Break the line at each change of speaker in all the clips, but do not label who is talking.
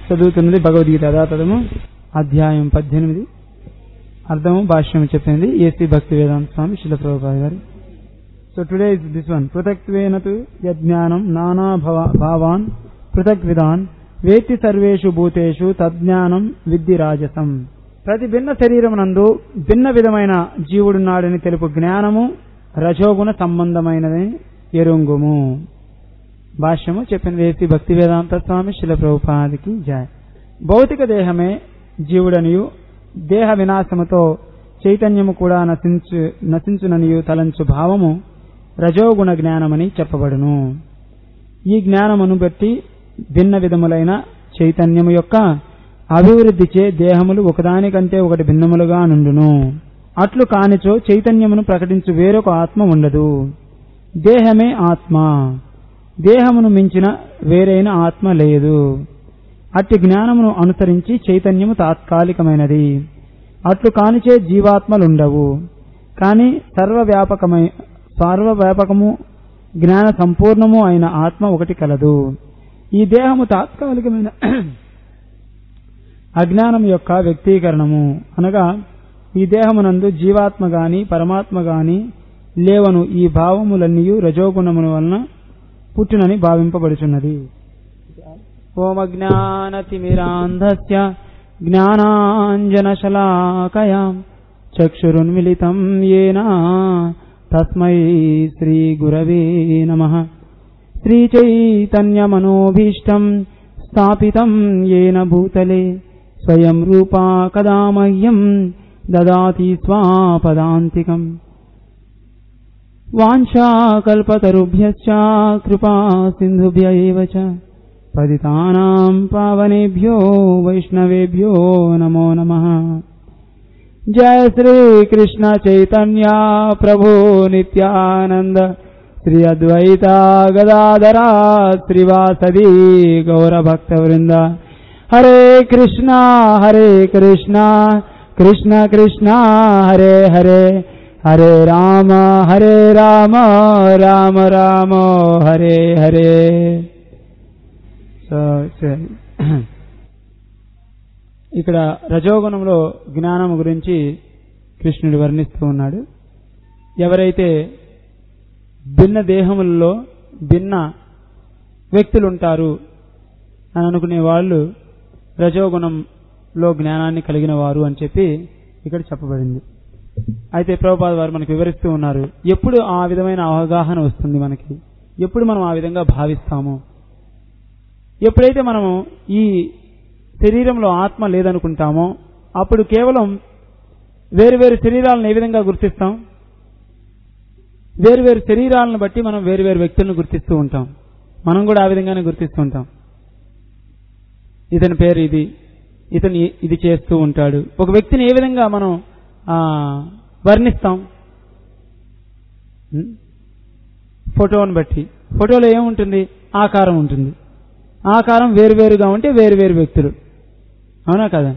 చదువుతున్నది భగవద్గీత యథాతథము అధ్యాయం పద్దెనిమిది అర్థము భాష్యం చెప్పింది ఏసీ భక్తి వేదాంత స్వామి శిల ప్రభుపాద గారు so today is this one పృథక్వేనతు యజ్ఞానం నానా భవ- భావాన్ పృథక్ విధాన్ వేత్తి సర్వేషు భూతేషు తజ్ఞానం విద్ధి రాజసం ప్రతి భిన్న శరీరమునందు భిన్న విధమైన జీవుడున్నాడని తెలుపు జ్ఞానము రజోగుణ సంబంధమైనదని ఎరుంగుము భాష్యము చెప్పిన వేసి భక్తి వేదాంత స్వామి శిల ప్రభుపాదికి జాయ్ భౌతిక దేహమే జీవుడనియు దేహ వినాశముతో చైతన్యము కూడా నశించు నశించుననియు తలంచు భావము రజోగుణ జ్ఞానమని చెప్పబడును ఈ జ్ఞానమును బట్టి భిన్న విధములైన చైతన్యము యొక్క అభివృద్ధిచే దేహములు ఒకదానికంటే ఒకటి భిన్నములుగా నుండును అట్లు కానిచో చైతన్యమును ప్రకటించు వేరొక ఆత్మ ఉండదు దేహమే ఆత్మ దేహమును మించిన వేరైన ఆత్మ లేదు అట్టి జ్ఞానమును అనుసరించి చైతన్యము తాత్కాలికమైనది అట్లు కానిచే జీవాత్మలుండవు కాని సర్వవ్యాపకమై సర్వవ్యాపకము జ్ఞాన సంపూర్ణము అయిన ఆత్మ ఒకటి కలదు ఈ దేహము తాత్కాలికమైన అజ్ఞానం యొక్క వ్యక్తీకరణము అనగా ఈ దేహమునందు జీవాత్మ గాని పరమాత్మ గాని లేవను ఈ భావములన్నీ రజోగుణముల వలన పుట్టునని భావింపబడుచున్నది ఓమజ్ఞానతిమిరాంధస్య జ్ఞానాంజనశలాకయా చక్షురున్మిలితం ఏన తస్మై శ్రీగురవే నమః శ్రీచైతన్యమనోభీష్టం స్థాపితం ఏన భూతలే స్వయం రూపా కదా మह्यं దదాతి స్వాపదాంతికం వాంఛాకల్పతరుభ్యశ్చ కృపా సింధుభ్య एव च పతితానాం పావనేభ్యో వైష్ణవేభ్యో నమో నమః జయ శ్రీ కృష్ణ చైతన్య ప్రభు నిత్యానంద శ్రీ అద్వైత గదాధరా శ్రీవాసది గౌరభక్త వృంద హరే కృష్ణ హరే కృష్ణ కృష్ణ కృష్ణ హరే హరే హరే రామ హరే రామ రామ రామ హరే హరే సో సరే. ఇక్కడ రజోగుణంలో జ్ఞానం గురించి కృష్ణుడు వర్ణిస్తూ ఉన్నాడు ఎవరైతే భిన్న దేహములలో భిన్న వ్యక్తులు ఉంటారు అని అనుకునే వాళ్ళు రజోగుణంలో జ్ఞానాన్ని కలిగిన వారు అని చెప్పి ఇక్కడ చెప్పబడింది అయితే ప్రభుపాద వారు మనకు వివరిస్తూ ఉన్నారు ఎప్పుడు ఆ విధమైన అవగాహన వస్తుంది మనకి ఎప్పుడు మనం ఆ విధంగా భావిస్తాము ఎప్పుడైతే మనము ఈ శరీరంలో ఆత్మ లేదనుకుంటామో అప్పుడు కేవలం వేరు వేరు శరీరాలను ఏ విధంగా గుర్తిస్తాం వేరు వేరు శరీరాలను బట్టి మనం వేరు వేరు వ్యక్తులను గుర్తిస్తూ ఉంటాం మనం కూడా ఆ విధంగానే గుర్తిస్తూ ఉంటాం ఇతని పేరు ఇది ఇతను ఇ- ఇది చేస్తూ ఉంటాడు ఒక వ్యక్తిని ఏ విధంగా మనం ఆ, వర్ణిస్తాం ఉం? ఫోటోని బట్టి ఫోటోలో ఏముంటుంది ఆకారం ఉంటుంది ఆకారం వేరువేరుగా ఉంటే వేరు వేరు వ్యక్తులు అవునా కదా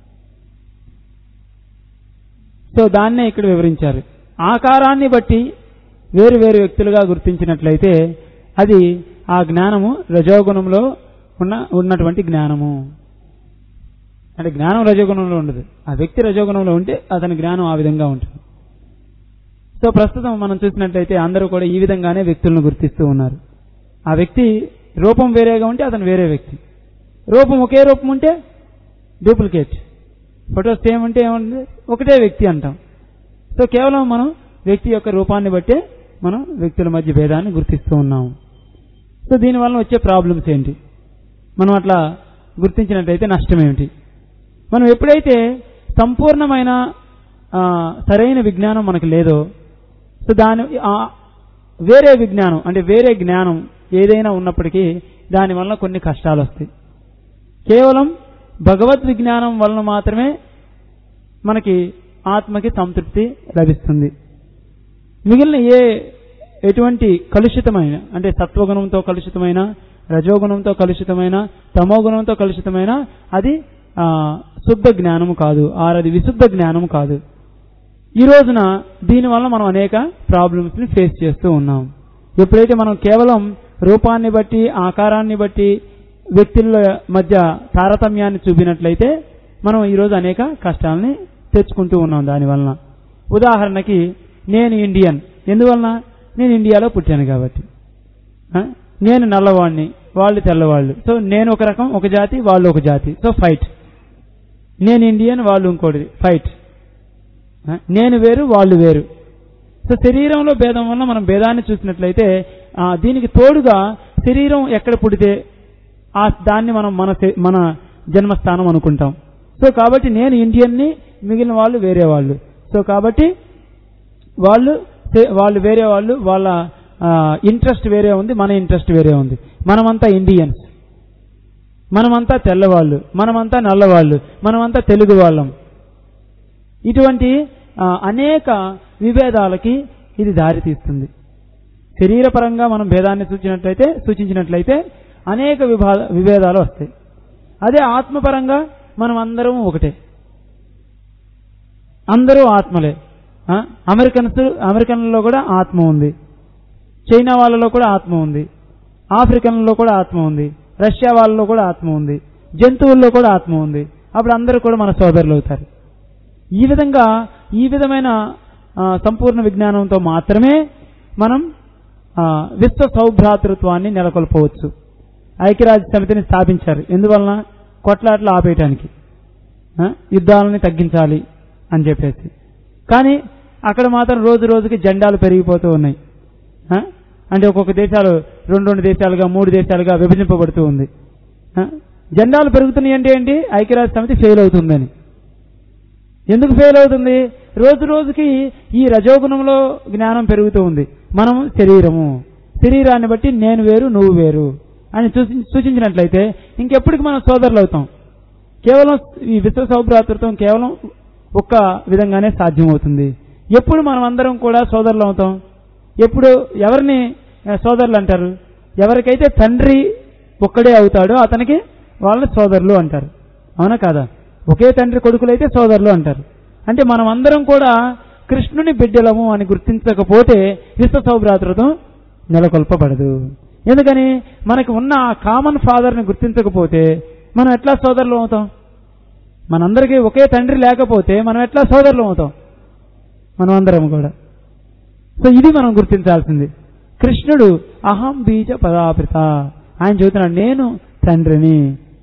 సో దాన్నే ఇక్కడ వివరించారు ఆకారాన్ని బట్టి వేరు వేరు వ్యక్తులుగా గుర్తించినట్లయితే అది ఆ జ్ఞానము రజోగుణంలో ఉన్న ఉన్నటువంటి జ్ఞానము అంటే జ్ఞానం రజోగుణంలో ఉండదు ఆ వ్యక్తి రజోగుణంలో ఉంటే అతని జ్ఞానం ఆ విధంగా ఉంటుంది సో ప్రస్తుతం మనం చూసినట్లయితే అందరూ కూడా ఈ విధంగానే వ్యక్తులను గుర్తిస్తూ ఉన్నారు ఆ వ్యక్తి రూపం వేరేగా ఉంటే అతను వేరే వ్యక్తి రూపం ఒకే రూపం ఉంటే డూప్లికేట్ ఫోటో సేమ్ ఉంటే ఏముంటుంది ఒకటే వ్యక్తి అంటాం సో కేవలం మనం వ్యక్తి యొక్క రూపాన్ని బట్టే మనం వ్యక్తుల మధ్య భేదాన్ని గుర్తిస్తూ ఉన్నాము సో దీనివల్ల వచ్చే ప్రాబ్లమ్స్ ఏంటి మనం అట్లా గుర్తించినట్లయితే నష్టం ఏమిటి మనం ఎప్పుడైతే సంపూర్ణమైన ఆ, సరైన విజ్ఞానం మనకు లేదో సో దాని ఆ, వేరే విజ్ఞానం అంటే వేరే జ్ఞానం ఏదైనా ఉన్నప్పటికీ దానివల్ల కొన్ని కష్టాలు వస్తాయి కేవలం భగవద్ విజ్ఞానం వలన మాత్రమే మనకి ఆత్మకి సంతృప్తి లభిస్తుంది మిగిలిన ఏ ఎటువంటి కలుషితమైన అంటే సత్వగుణంతో కలుషితమైన రజోగుణంతో కలుషితమైన తమోగుణంతో కలుషితమైన అది ఆ, శుద్ధ జ్ఞానము కాదు ఆర్ అది విశుద్ధ జ్ఞానము కాదు ఈ రోజున దీనివల్ల మనం అనేక ప్రాబ్లమ్స్ ని ఫేస్ చేస్తూ ఉన్నాం ఎప్పుడైతే మనం కేవలం రూపాన్ని బట్టి ఆకారాన్ని బట్టి వ్యక్తుల మధ్య తారతమ్యాన్ని చూపినట్లయితే మనం ఈరోజు అనేక కష్టాలని తెచ్చుకుంటూ ఉన్నాం దానివలన ఉదాహరణకి నేను ఇండియన్ ఎందువలన నేను ఇండియాలో పుట్టాను కాబట్టి ఆ? నేను నల్లవాడిని వాళ్ళు తెల్లవాళ్ళు సో నేను ఒక రకం ఒక జాతి వాళ్ళు ఒక జాతి సో ఫైట్ నేను ఇండియన్ వాళ్ళు ఇంకోటి ఫైట్ ఆ? నేను వేరు వాళ్ళు వేరు సో శరీరంలో భేదం వల్ల మనం భేదాన్ని చూసినట్లయితే ఆ, దీనికి తోడుగా శరీరం ఎక్కడ పుడితే ఆ దాన్ని మనం మన శ- మన జన్మస్థానం అనుకుంటాం సో కాబట్టి నేను ఇండియన్ని మిగిలిన వాళ్ళు వేరే వాళ్ళు సో కాబట్టి వాళ్ళు సే- వాళ్ళు వేరే వాళ్ళు వాళ్ళ ఇంట్రెస్ట్ వేరే ఉంది మన ఇంట్రెస్ట్ వేరే ఉంది మనమంతా ఇండియన్స్ మనమంతా తెల్లవాళ్ళు మనమంతా నల్లవాళ్ళు మనమంతా తెలుగు వాళ్ళం ఇటువంటి ఆ, అనేక విభేదాలకి ఇది దారి తీస్తుంది శరీరపరంగా మనం భేదాన్ని సూచించినట్లయితే సూచించినట్లయితే అనేక విభా విభేదాలు వస్తాయి అదే ఆత్మపరంగా మనం అందరం ఒకటే అందరూ ఆత్మలే ఆ? అమెరికన్స్ అమెరికన్లలో కూడా ఆత్మ ఉంది చైనా వాళ్ళలో కూడా ఆత్మ ఉంది ఆఫ్రికన్లో కూడా ఆత్మ ఉంది రష్యా వాళ్ళలో కూడా ఆత్మ ఉంది జంతువుల్లో కూడా ఆత్మ ఉంది అప్పుడు అందరూ కూడా మన సోదరులు అవుతారు ఈ విధంగా ఈ విధమైన ఆ, సంపూర్ణ విజ్ఞానంతో మాత్రమే మనం ఆ, విశ్వ సౌభ్రాతృత్వాన్ని నెలకొల్పవచ్చు ఐక్యరాజ్య సమితిని స్థాపించారు ఎందువలన కొట్లాట్లు ఆపేయటానికి ఆ, యుద్ధాలని తగ్గించాలి అని చెప్పేసి కానీ అక్కడ మాత్రం రోజు రోజుకి జెండాలు పెరిగిపోతూ ఉన్నాయి ఆ? అంటే ఒక్కొక్క దేశాలు రెండు రెండు దేశాలుగా మూడు దేశాలుగా విభజింపబడుతూ ఉంది ఆ? జెండాలు పెరుగుతున్నాయి అంటే ఏంటి ఐక్యరాజ్య సమితి ఫెయిల్ అవుతుందని ఎందుకు ఫెయిల్ అవుతుంది రోజు రోజుకి ఈ రజోగుణంలో జ్ఞానం పెరుగుతూ ఉంది మనం శరీరము శరీరాన్ని బట్టి నేను వేరు నువ్వు వేరు అని సూచి- సూచించినట్లయితే ఇంకెప్పటికి మనం సోదరులు అవుతాం కేవలం ఈ విశ్వ సౌభ్రాతృత్వం కేవలం ఒక్క విధంగానే సాధ్యమవుతుంది ఎప్పుడు మనం అందరం కూడా సోదరులు అవుతాం ఎప్పుడు ఎవరిని ఆ, సోదరులు అంటారు ఎవరికైతే తండ్రి ఒక్కడే అవుతాడో అతనికి వాళ్ళని సోదరులు అంటారు అవునా కాదా ఒకే తండ్రి కొడుకులైతే సోదరులు అంటారు అంటే మనం అందరం కూడా కృష్ణుని బిడ్డలము అని గుర్తించకపోతే విశ్వ సౌభ్రాతృత్వం నెలకొల్పబడదు ఎందుకని మనకు ఉన్న ఆ కామన్ ఫాదర్ని గుర్తించకపోతే మనం ఎట్లా సోదరులు అవుతాం మనందరికీ ఒకే తండ్రి లేకపోతే మనం ఎట్లా సోదరులు అవుతాం మనం అందరం కూడా సో ఇది మనం గుర్తించాల్సింది కృష్ణుడు అహం బీజ పదాపిత ఆయన చెబుతున్నాడు నేను తండ్రిని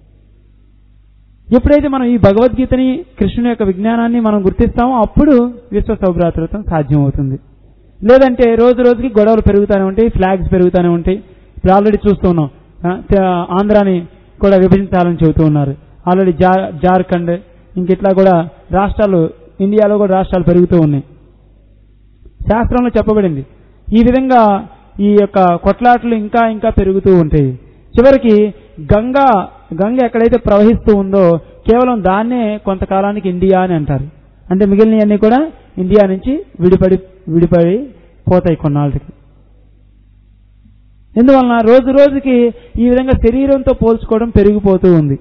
ఎప్పుడైతే మనం ఈ భగవద్గీతని కృష్ణుని యొక్క విజ్ఞానాన్ని మనం గుర్తిస్తామో అప్పుడు విశ్వ సౌభ్రాతృత్వం సాధ్యమవుతుంది లేదంటే రోజు రోజుకి గొడవలు పెరుగుతూనే ఉంటాయి ఫ్లాగ్స్ పెరుగుతూనే ఉంటాయి ఇప్పుడు ఆల్రెడీ చూస్తున్నాం ఆ, త- ఆంధ్రాని కూడా విభజించాలని చెబుతూ ఉన్నారు ఆల్రెడీ జా జార్ఖండ్ ఇంక ఇట్లా కూడా రాష్ట్రాలు ఇండియాలో కూడా రాష్ట్రాలు పెరుగుతూ ఉన్నాయి శాస్త్రంలో చెప్పబడింది ఈ విధంగా ఈ యొక్క కొట్లాటలు ఇంకా ఇంకా పెరుగుతూ ఉంటాయి చివరికి గంగా గంగ ఎక్కడైతే ప్రవహిస్తూ ఉందో కేవలం దాన్నే కొంతకాలానికి ఇండియా అని అంటారు అంటే మిగిలినవన్నీ కూడా ఇండియా నుంచి విడిపడి విడిపడి పోతాయి కొన్నాళ్ళకి ఎందువలన రోజు రోజుకి ఈ విధంగా శరీరంతో పోల్చుకోవడం పెరిగిపోతూ ఉంది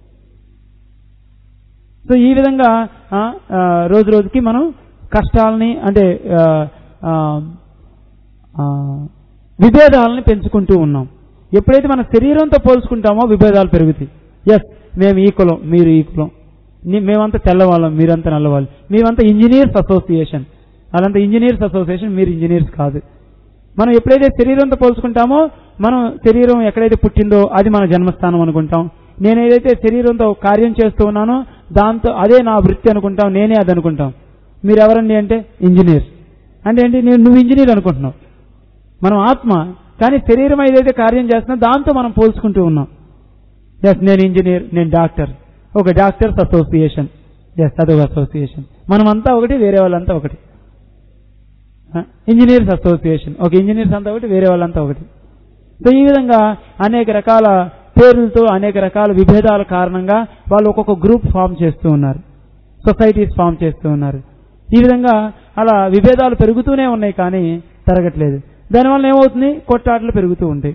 సో ఈ విధంగా ఆ, ఆ, రోజు రోజుకి మనం కష్టాలని అంటే ఆ, ఆ, ఆ, విభేదాలని పెంచుకుంటూ ఉన్నాం ఎప్పుడైతే మన శరీరంతో పోల్చుకుంటామో విభేదాలు పెరుగుతాయి ఎస్ మేము ఈ కులం మీరు ఈ కులం ని- మేమంతా తెల్లవాళ్ళం మీరంతా నల్లవాళ్ళు మేమంతా ఇంజనీర్స్ అసోసియేషన్ వాళ్ళంతా ఇంజనీర్స్ అసోసియేషన్ మీరు ఇంజనీర్స్ కాదు మనం ఎప్పుడైతే శరీరంతో పోల్చుకుంటామో మనం శరీరం ఎక్కడైతే పుట్టిందో అది మన జన్మస్థానం అనుకుంటాం నేను ఏదైతే శరీరంతో కార్యం చేస్తూ ఉన్నానో దాంతో అదే నా వృత్తి అనుకుంటాం నేనే అది అనుకుంటాం మీరు ఎవరండి అంటే ఇంజనీర్ అంటే ఏంటి నేను నువ్వు ఇంజనీర్ అనుకుంటున్నావు మనం ఆత్మ కానీ శరీరం ఏదైతే కార్యం చేస్తున్నా దాంతో మనం పోల్చుకుంటూ ఉన్నాం ఎస్ నేను ఇంజనీర్ నేను డాక్టర్ ఒక డాక్టర్స్ అసోసియేషన్ ఎస్ అదొక అసోసియేషన్ మనమంతా ఒకటి వేరే వాళ్ళంతా ఒకటి ఇంజనీర్స్ అసోసియేషన్ ఒక ఇంజనీర్స్ అంతా ఒకటి వేరే వాళ్ళంతా ఒకటి సో ఈ విధంగా అనేక రకాల పేర్లతో అనేక రకాల విభేదాల కారణంగా వాళ్ళు ఒక్కొక్క గ్రూప్ ఫామ్ చేస్తూ ఉన్నారు సొసైటీస్ ఫామ్ చేస్తూ ఉన్నారు ఈ విధంగా అలా విభేదాలు పెరుగుతూనే ఉన్నాయి కానీ తరగట్లేదు దానివల్ల ఏమవుతుంది కొట్టాటలు పెరుగుతూ ఉంటాయి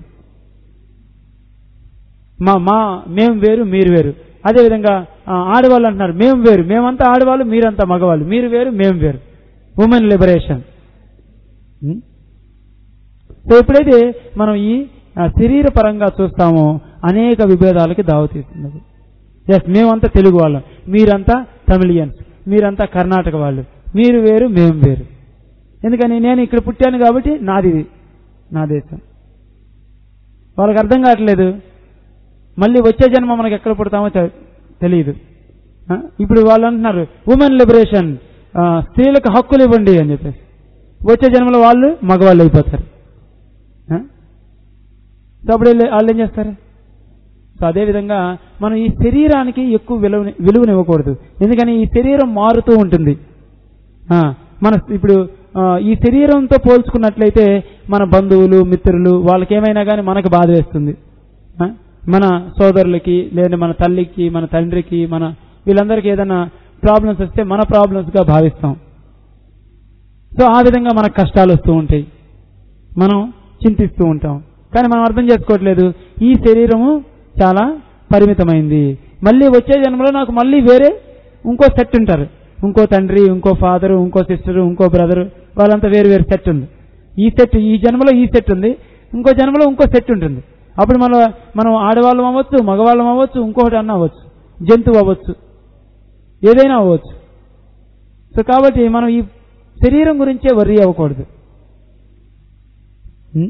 మా మా మేము వేరు మీరు వేరు అదేవిధంగా ఆ, ఆడవాళ్ళు అంటున్నారు మేము వేరు మేమంతా ఆడవాళ్ళు మీరంతా మగవాళ్ళు మీరు వేరు మేము వేరు ఉమెన్ లిబరేషన్ సో ఎప్పుడైతే మనం ఈ ఆ, శరీర పరంగా చూస్తామో అనేక విభేదాలకి దావతీస్తుంది అది ఎస్ మేమంతా తెలుగు వాళ్ళం మీరంతా తమిళియన్స్ మీరంతా కర్ణాటక వాళ్ళు మీరు వేరు మేము వేరు ఎందుకని నేను ఇక్కడ పుట్టాను కాబట్టి నాది ఇది నా దేశం వాళ్ళకి అర్థం కావట్లేదు మళ్ళీ వచ్చే జన్మ మనకి ఎక్కడ పుడతామో తె- తెలియదు ఆ? ఇప్పుడు వాళ్ళు అంటున్నారు ఉమెన్ లిబరేషన్ స్త్రీలకు హక్కులు ఇవ్వండి అని చెప్పేసి వచ్చే జన్మలో వాళ్ళు మగవాళ్ళు అయిపోతారు ఆ? సో అప్పుడు వీళ్ళు- వాళ్ళు ఏం చేస్తారు సో అదేవిధంగా మనం ఈ శరీరానికి ఎక్కువ విలువ విలువనివ్వకూడదు ఎందుకని ఈ శరీరం మారుతూ ఉంటుంది ఆ, మన ఇప్పుడు ఆ, ఈ శరీరంతో పోల్చుకున్నట్లయితే మన బంధువులు మిత్రులు వాళ్ళకి ఏమైనా కానీ మనకు బాధ వేస్తుంది ఆ, మన సోదరులకి లేదా మన తల్లికి మన తండ్రికి మన వీళ్ళందరికీ ఏదైనా ప్రాబ్లమ్స్ వస్తే మన ప్రాబ్లమ్స్ గా భావిస్తాం సో ఆ విధంగా మనకు కష్టాలు వస్తూ ఉంటాయి మనం చింతిస్తూ ఉంటాం కానీ మనం అర్థం చేసుకోవట్లేదు ఈ శరీరము చాలా పరిమితమైంది మళ్ళీ వచ్చే జన్మలో నాకు మళ్ళీ వేరే ఇంకో సెట్ ఉంటారు ఇంకో తండ్రి ఇంకో ఫాదరు ఇంకో సిస్టరు ఇంకో బ్రదరు వాళ్ళంతా వేరు వేరు సెట్ ఉంది ఈ సెట్ ఈ జన్మలో ఈ సెట్ ఉంది ఇంకో జన్మలో ఇంకో సెట్ ఉంటుంది అప్పుడు మన మనం ఆడవాళ్ళం అవ్వచ్చు మగవాళ్ళం అవ్వచ్చు ఇంకొకటి అన్న అవ్వచ్చు జంతువు అవ్వచ్చు ఏదైనా అవ్వచ్చు సో కాబట్టి మనం ఈ శరీరం గురించే వర్రీ అవ్వకూడదు ఉం?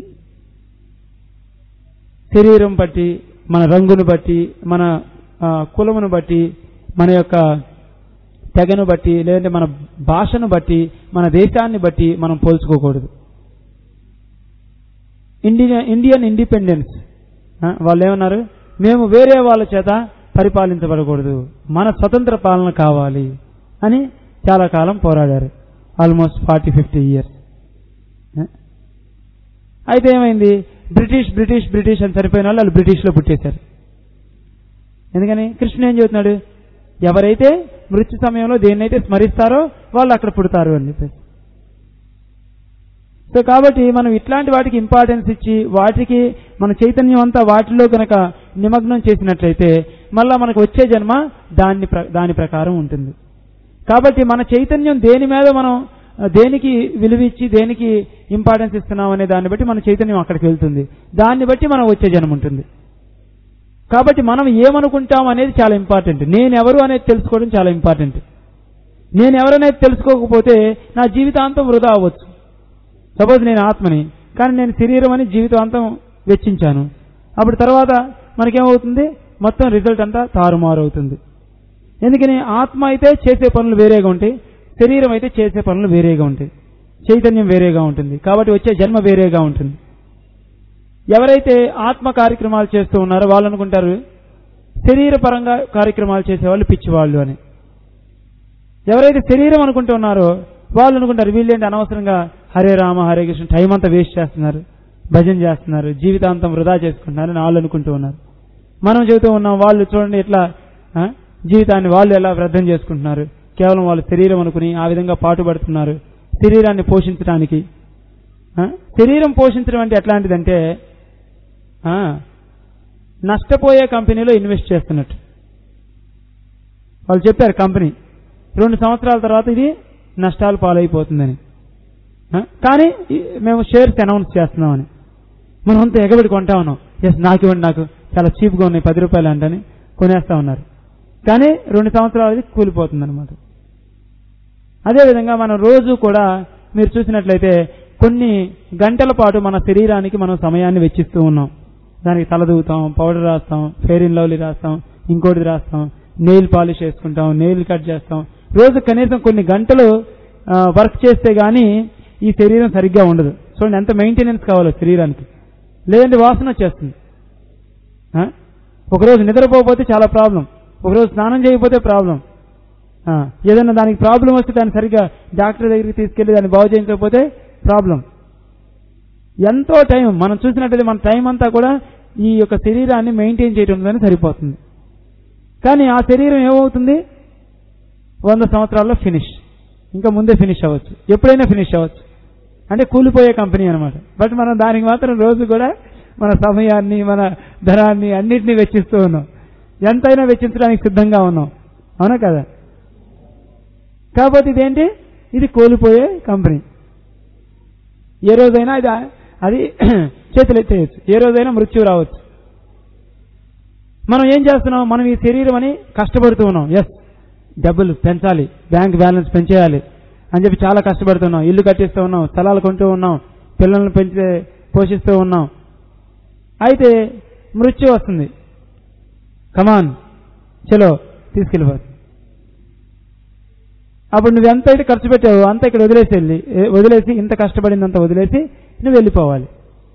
శరీరం బట్టి మన రంగును బట్టి మన ఆ, కులమును బట్టి మన యొక్క తెగను బట్టి లేదంటే మన భాషను బట్టి మన దేశాన్ని బట్టి మనం పోల్చుకోకూడదు ఇండియన్ ఇండియన్ ఇండిపెండెన్స్ ఆ, వాళ్ళు ఏమన్నారు మేము వేరే వాళ్ళ చేత పరిపాలించబడకూడదు మన స్వతంత్ర పాలన కావాలి అని చాలా కాలం పోరాడారు ఆల్మోస్ట్ ఫార్టీ ఫిఫ్టీ ఇయర్స్ అయితే ఏమైంది బ్రిటిష్ బ్రిటిష్ బ్రిటిష్ అని సరిపోయిన వాళ్ళు వాళ్ళు బ్రిటిష్లో పుట్టేశారు ఎందుకని కృష్ణుడు ఏం చెబుతున్నాడు ఎవరైతే మృత్యు సమయంలో దేన్నైతే స్మరిస్తారో వాళ్ళు అక్కడ పుడతారు అని చెప్పేసి సో కాబట్టి మనం ఇట్లాంటి వాటికి ఇంపార్టెన్స్ ఇచ్చి వాటికి మన చైతన్యం అంతా వాటిలో గనక నిమగ్నం చేసినట్లయితే మళ్ళా మనకు వచ్చే జన్మ దాన్ని ప్ర- దాని ప్రకారం ఉంటుంది కాబట్టి మన చైతన్యం దేని మీద మనం ఆ, దేనికి విలువిచ్చి దేనికి ఇంపార్టెన్స్ ఇస్తున్నాం అనే దాన్ని బట్టి మన చైతన్యం అక్కడికి వెళ్తుంది దాన్ని బట్టి మనం వచ్చే జన్మ ఉంటుంది కాబట్టి మనం ఏమనుకుంటాం అనేది చాలా ఇంపార్టెంట్ నేను ఎవరు అనేది తెలుసుకోవడం చాలా ఇంపార్టెంట్ నేను ఎవరనేది తెలుసుకోకపోతే నా జీవితాంతం వృధా అవ్వచ్చు సపోజ్ నేను ఆత్మని కానీ నేను శరీరం అని జీవితాంతం వెచ్చించాను అప్పుడు తర్వాత మనకేమవుతుంది మొత్తం రిజల్ట్ అంతా తారుమారు అవుతుంది ఎందుకని ఆత్మ అయితే చేసే పనులు వేరేగా ఉంటాయి శరీరం అయితే చేసే పనులు వేరేగా ఉంటాయి చైతన్యం వేరేగా ఉంటుంది కాబట్టి వచ్చే జన్మ వేరేగా ఉంటుంది ఎవరైతే ఆత్మ కార్యక్రమాలు చేస్తూ ఉన్నారో వాళ్ళు అనుకుంటారు శరీర పరంగా కార్యక్రమాలు చేసేవాళ్ళు పిచ్చివాళ్ళు అని ఎవరైతే శరీరం అనుకుంటున్నారో వాళ్ళు అనుకుంటారు వీళ్ళేంటి అనవసరంగా హరే రామ హరే కృష్ణ టైం అంతా వేస్ట్ చేస్తున్నారు భజన చేస్తున్నారు జీవితాంతం వృధా చేసుకుంటున్నారు అని వాళ్ళు అనుకుంటూ ఉన్నారు మనం చెబుతూ ఉన్నాం వాళ్ళు చూడండి ఎట్లా ఆ, జీవితాన్ని వాళ్ళు ఎలా వ్యర్థం చేసుకుంటున్నారు కేవలం వాళ్ళ శరీరం అనుకుని ఆ విధంగా పాటుపడుతున్నారు శరీరాన్ని పోషించడానికి ఆ, శరీరం పోషించడం అంటే ఎట్లాంటిదంటే ఆ, నష్టపోయే కంపెనీలో ఇన్వెస్ట్ చేస్తున్నట్టు వాళ్ళు చెప్పారు కంపెనీ రెండు సంవత్సరాల తర్వాత ఇది నష్టాలు పాలైపోతుందని ఆ, కానీ ఈ- మేము షేర్స్ అనౌన్స్ చేస్తున్నామని మనం అంతా ఎగబడి కొంటా ఉన్నాం ఎస్ నాకు ఇవ్వండి నాకు చాలా చీప్గా ఉన్నాయి పది రూపాయలు అంటని కొనేస్తా ఉన్నారు కానీ రెండు సంవత్సరాలది కూలిపోతుంది అనమాట అదేవిధంగా మనం రోజు కూడా మీరు చూసినట్లయితే కొన్ని గంటల పాటు మన శరీరానికి మనం సమయాన్ని వెచ్చిస్తూ ఉన్నాం దానికి తలదూతాం పౌడర్ రాస్తాం ఫెయిర్ ఇన్ లవ్లీ రాస్తాం ఇంకోటి రాస్తాం నెయిల్ పాలిష్ వేసుకుంటాం నెయిల్ కట్ చేస్తాం రోజు కనీసం కొన్ని గంటలు వర్క్ చేస్తే గానీ ఈ శరీరం సరిగ్గా ఉండదు చూడండి ఎంత మెయింటెనెన్స్ కావాలో శరీరానికి లేదంటే వాసన వచ్చేస్తుంది ఆ? ఒకరోజు నిద్రపోకపోతే చాలా ప్రాబ్లం ఒకరోజు స్నానం చేయకపోతే ప్రాబ్లం ఆ, ఏదైనా దానికి ప్రాబ్లం వస్తే దాన్ని సరిగ్గా డాక్టర్ దగ్గరికి తీసుకెళ్లి దాన్ని బాగు చేయించకపోతే ప్రాబ్లం ఎంతో టైం మనం చూసినట్లయితే మన టైం అంతా కూడా ఈ యొక్క శరీరాన్ని మెయింటైన్ చేయడంలోనే సరిపోతుంది కానీ ఆ శరీరం ఏమవుతుంది వంద సంవత్సరాల్లో ఫినిష్ ఇంకా ముందే ఫినిష్ అవ్వచ్చు ఎప్పుడైనా ఫినిష్ అవ్వచ్చు అంటే కూలిపోయే కంపెనీ అనమాట బట్ మనం దానికి మాత్రం రోజు కూడా మన సమయాన్ని మన ధనాన్ని అన్నిటినీ వెచ్చిస్తూ ఉన్నాం ఎంతైనా వెచ్చించడానికి సిద్ధంగా ఉన్నాం అవునా కదా కాబట్టి ఇదేంటి ఇది కోల్పోయే కంపెనీ ఏ రోజైనా ఇది అది చేతులు ఎత్తేయచ్చు ఏ రోజైనా మృత్యు రావచ్చు మనం ఏం చేస్తున్నాం మనం ఈ శరీరం అని కష్టపడుతూ ఉన్నాం ఎస్ డబ్బులు పెంచాలి బ్యాంక్ బ్యాలెన్స్ పెంచేయాలి అని చెప్పి చాలా కష్టపడుతున్నాం ఇల్లు కట్టిస్తూ ఉన్నాం స్థలాలు కొంటూ ఉన్నాం పిల్లల్ని పెంచే పోషిస్తూ ఉన్నాం అయితే మృత్యు వస్తుంది కమాన్ చలో తీసుకెళ్ళిపోతుంది అప్పుడు నువ్వు ఎంత అయితే ఖర్చు పెట్టావో అంత ఇక్కడ వదిలేసి వెళ్ళి ఏ- వదిలేసి ఇంత కష్టపడిందంత వదిలేసి నువ్వు వెళ్ళిపోవాలి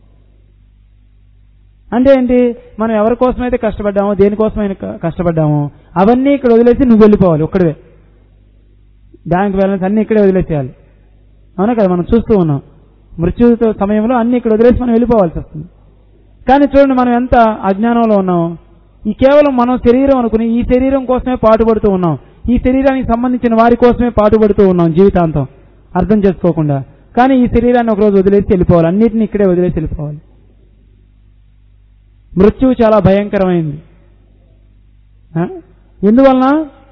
అంటే ఏంటి మనం ఎవరి కోసమైతే కష్టపడ్డామో దేనికోసమైనా క- కష్టపడ్డామో అవన్నీ ఇక్కడ వదిలేసి నువ్వు వెళ్ళిపోవాలి ఒక్కడివే బ్యాంక్ బ్యాలెన్స్ అన్ని ఇక్కడే వదిలేసేయాలి అవునా కదా మనం చూస్తూ ఉన్నాం మృత్యుతో సమయంలో అన్ని ఇక్కడ వదిలేసి మనం వెళ్ళిపోవాల్సి వస్తుంది కానీ చూడండి మనం ఎంత అజ్ఞానంలో ఉన్నాం ఈ కేవలం మనం శరీరం అనుకుని ఈ శరీరం కోసమే పాటుపడుతూ ఉన్నాం ఈ శరీరానికి సంబంధించిన వారి కోసమే పాటుపడుతూ ఉన్నాం జీవితాంతం అర్థం చేసుకోకుండా కానీ ఈ శరీరాన్ని ఒకరోజు వదిలేసి వెళ్ళిపోవాలి అన్నిటిని ఇక్కడే వదిలేసి వెళ్ళిపోవాలి మృత్యువు చాలా భయంకరమైంది ఆ? ఎందువలన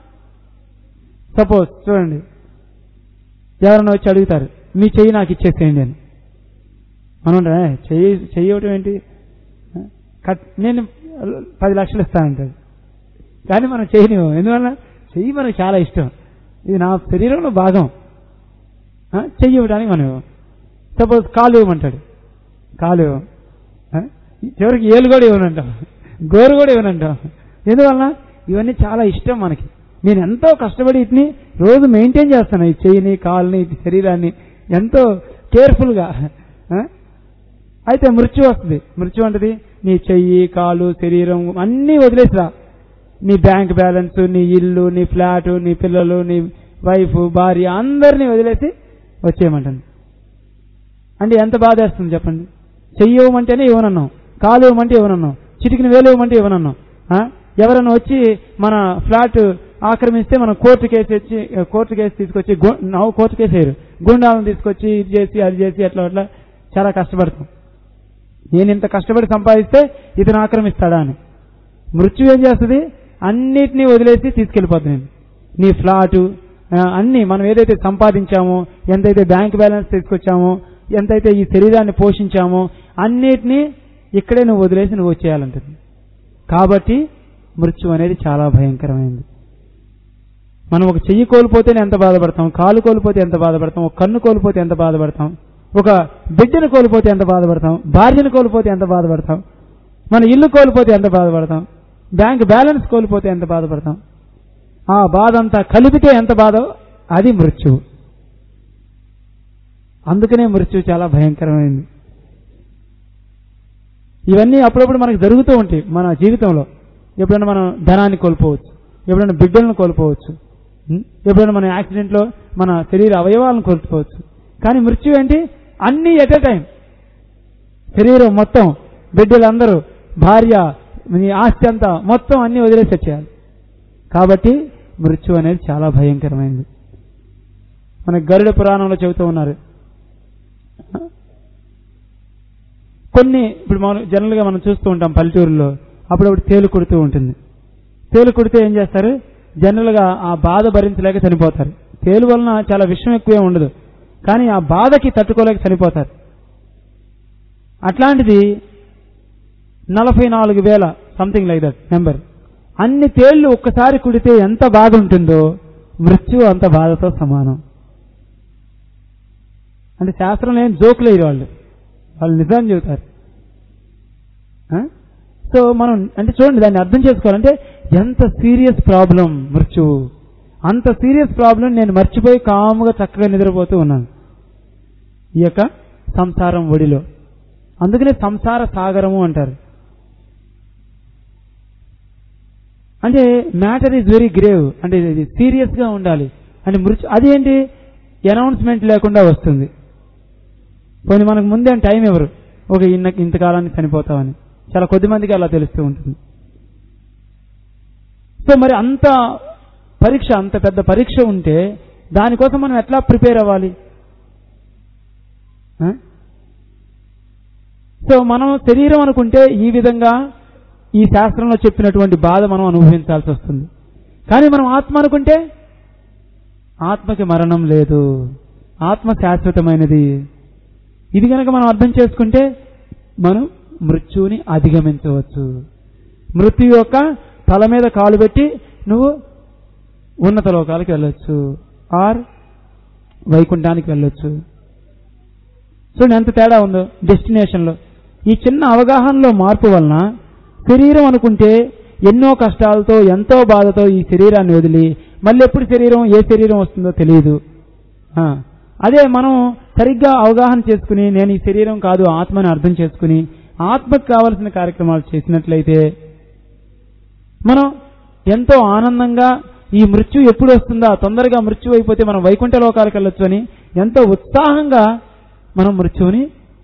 సపోజ్ చూడండి ఎవరన్నా వచ్చి అడుగుతారు మీ చెయ్యి నాకు ఇచ్చేసేయండి అని మనం అంటే, "ఏ, చెయ్యి చెయ్యి ఇవ్వటం ఏంటి ఆ? కట్ నేను పది లక్షలు ఇస్తానంటాడు కానీ మనం చేయనివ్వం ఎందువల్ల చెయ్యి మనకు చాలా ఇష్టం ఇది నా శరీరంలో భాగం ఆ? చెయ్యి ఇవ్వడానికి మనం ఇవ్వం సపోజ్ కాలు ఇవ్వమంటాడు కాలు ఇవ్వం ఆ? చివరికి ఏలు కూడా ఇవ్వనంటాం గోరు కూడా ఇవ్వనంటాం ఎందువలన ఇవన్నీ చాలా ఇష్టం మనకి నేను ఎంతో కష్టపడి వీటిని రోజు మెయింటైన్ చేస్తాను ఈ చెయ్యిని కాలుని ఈ శరీరాన్ని ఎంతో కేర్ఫుల్గా ఆ? అయితే మృత్యు వస్తుంది మృత్యు అంటది నీ చెయ్యి కాలు శరీరం అన్నీ వదిలేసిరా నీ బ్యాంక్ బ్యాలెన్స్ నీ ఇల్లు నీ ఫ్లాట్ నీ పిల్లలు నీ వైఫ్ భార్య అందరినీ వదిలేసి వచ్చేయమంటుంది అంటే ఎంత బాధ వేస్తుంది చెప్పండి చెయ్యి ఇవ్వమంటేనే ఇవ్వనన్నాం కాలు ఇవ్వమంటే ఇవ్వనన్నాం చిటికిన వేలు ఇవ్వమంటే ఇవ్వనన్నాం ఆ? ఎవరైనా వచ్చి మన ఫ్లాట్ ఆక్రమిస్తే మనం కోర్టు కేసు వచ్చి కోర్టు కేసు తీసుకొచ్చి గు- నవ్వు కోర్టు కేసు వేయరు గుండాలను తీసుకొచ్చి ఇది చేసి అది చేసి అట్లా అట్లా చాలా కష్టపడతాం నేను ఇంత కష్టపడి సంపాదిస్తే ఇతను ఆక్రమిస్తాడా అని మృత్యు ఏం చేస్తుంది అన్నిటినీ వదిలేసి తీసుకెళ్ళిపోతుంది నేను నీ ఫ్లాటు ఆ, అన్ని మనం ఏదైతే సంపాదించామో ఎంతైతే బ్యాంక్ బ్యాలెన్స్ తీసుకొచ్చామో ఎంతైతే ఈ శరీరాన్ని పోషించామో అన్నిటినీ ఇక్కడే నువ్వు వదిలేసి నువ్వు వచ్చేయాలంటుంది కాబట్టి మృత్యు అనేది చాలా భయంకరమైంది మనం ఒక చెయ్యి కోల్పోతేనే ఎంత బాధపడతాం కాలు కోల్పోతే ఎంత బాధపడతాం ఒక కన్ను కోల్పోతే ఎంత బాధపడతాం ఒక బిడ్డను కోల్పోతే ఎంత బాధపడతాం భార్యను కోల్పోతే ఎంత బాధపడతాం మన ఇల్లు కోల్పోతే ఎంత బాధపడతాం బ్యాంక్ బ్యాలెన్స్ కోల్పోతే ఎంత బాధపడతాం ఆ బాధ అంతా కలిపితే ఎంత బాధో అది మృత్యువు అందుకనే మృత్యు చాలా భయంకరమైంది ఇవన్నీ అప్పుడప్పుడు మనకు జరుగుతూ ఉంటాయి మన జీవితంలో ఎప్పుడైనా మనం ధనాన్ని కోల్పోవచ్చు ఎప్పుడైనా బిడ్డలను కోల్పోవచ్చు ఉం? ఎప్పుడైనా మన యాక్సిడెంట్లో మన శరీర అవయవాలను కోల్పోవచ్చు కానీ మృత్యు ఏంటి అన్ని ఎట్ ఎ టైం శరీరం మొత్తం బిడ్డలందరూ భార్య నీ ఆస్తి అంతా మొత్తం అన్ని వదిలేసి వచ్చేయాలి కాబట్టి మృత్యు అనేది చాలా భయంకరమైనది మన గరుడ పురాణంలో చెబుతూ ఉన్నారు కొన్ని ఇప్పుడు మనం జనరల్ గా మనం చూస్తూ ఉంటాం పల్లెటూరులో అప్పుడప్పుడు తేలు కుడుతూ ఉంటుంది తేలు కుడితే ఏం చేస్తారు జనరల్ గా ఆ బాధ భరించలేక చనిపోతారు తేలు వలన చాలా విషయం ఎక్కువే ఉండదు కానీ ఆ బాధకి తట్టుకోలేక చనిపోతారు అట్లాంటిది నలభై నాలుగు వేల సంథింగ్ లైక్ దట్ నెంబర్ అన్ని తేళ్లు ఒక్కసారి కుడితే ఎంత బాధ ఉంటుందో మృత్యు అంత బాధతో సమానం అంటే శాస్త్రంలో ఏం జోకులేరు వాళ్ళు వాళ్ళు నిజం చెబుతారు ఆ? సో మనం అంటే చూడండి దాన్ని అర్థం చేసుకోవాలంటే ఎంత సీరియస్ ప్రాబ్లం మృత్యువు అంత సీరియస్ ప్రాబ్లం నేను మర్చిపోయి కాముగా చక్కగా నిద్రపోతూ ఉన్నాను ఈ యొక్క సంసారం ఒడిలో అందుకనే సంసార సాగరము అంటారు అంటే మ్యాటర్ ఈజ్ వెరీ గ్రేవ్ అంటే ఇది సీరియస్ గా ఉండాలి అంటే మృత్యు అదేంటి అనౌన్స్మెంట్ లేకుండా వస్తుంది పోనీ మనకు ముందే టైం ఎవరు ఒక ఇన్న ఇంతకాలానికి చనిపోతామని చాలా కొద్ది మందికి అలా తెలుస్తూ ఉంటుంది సో మరి అంత పరీక్ష అంత పెద్ద పరీక్ష ఉంటే దానికోసం మనం ఎట్లా ప్రిపేర్ అవ్వాలి ఆ? సో మనం శరీరం అనుకుంటే ఈ విధంగా ఈ శాస్త్రంలో చెప్పినటువంటి బాధ మనం అనుభవించాల్సి వస్తుంది కానీ మనం ఆత్మ అనుకుంటే ఆత్మకి మరణం లేదు ఆత్మ శాశ్వతమైనది ఇది కనుక మనం అర్థం చేసుకుంటే మనం మృత్యువుని అధిగమించవచ్చు మృత్యు యొక్క తల మీద కాలు పెట్టి నువ్వు ఉన్నత లోకాలకు వెళ్ళొచ్చు ఆర్ వైకుంఠానికి వెళ్ళొచ్చు చూడండి ఎంత తేడా ఉందో డెస్టినేషన్లో ఈ చిన్న అవగాహనలో మార్పు వలన శరీరం అనుకుంటే ఎన్నో కష్టాలతో ఎంతో బాధతో ఈ శరీరాన్ని వదిలి మళ్ళీ ఎప్పుడు శరీరం ఏ శరీరం వస్తుందో తెలియదు ఆ, అదే మనం సరిగ్గా అవగాహన చేసుకుని నేను ఈ శరీరం కాదు ఆత్మని అర్థం చేసుకుని ఆత్మకు కావలసిన కార్యక్రమాలు చేసినట్లయితే మనం ఎంతో ఆనందంగా ఈ మృత్యు ఎప్పుడు వస్తుందా తొందరగా మృత్యు అయిపోతే మనం వైకుంఠ లోకాలకు వెళ్ళొచ్చు అని ఎంతో ఉత్సాహంగా మనం మృత్యువుని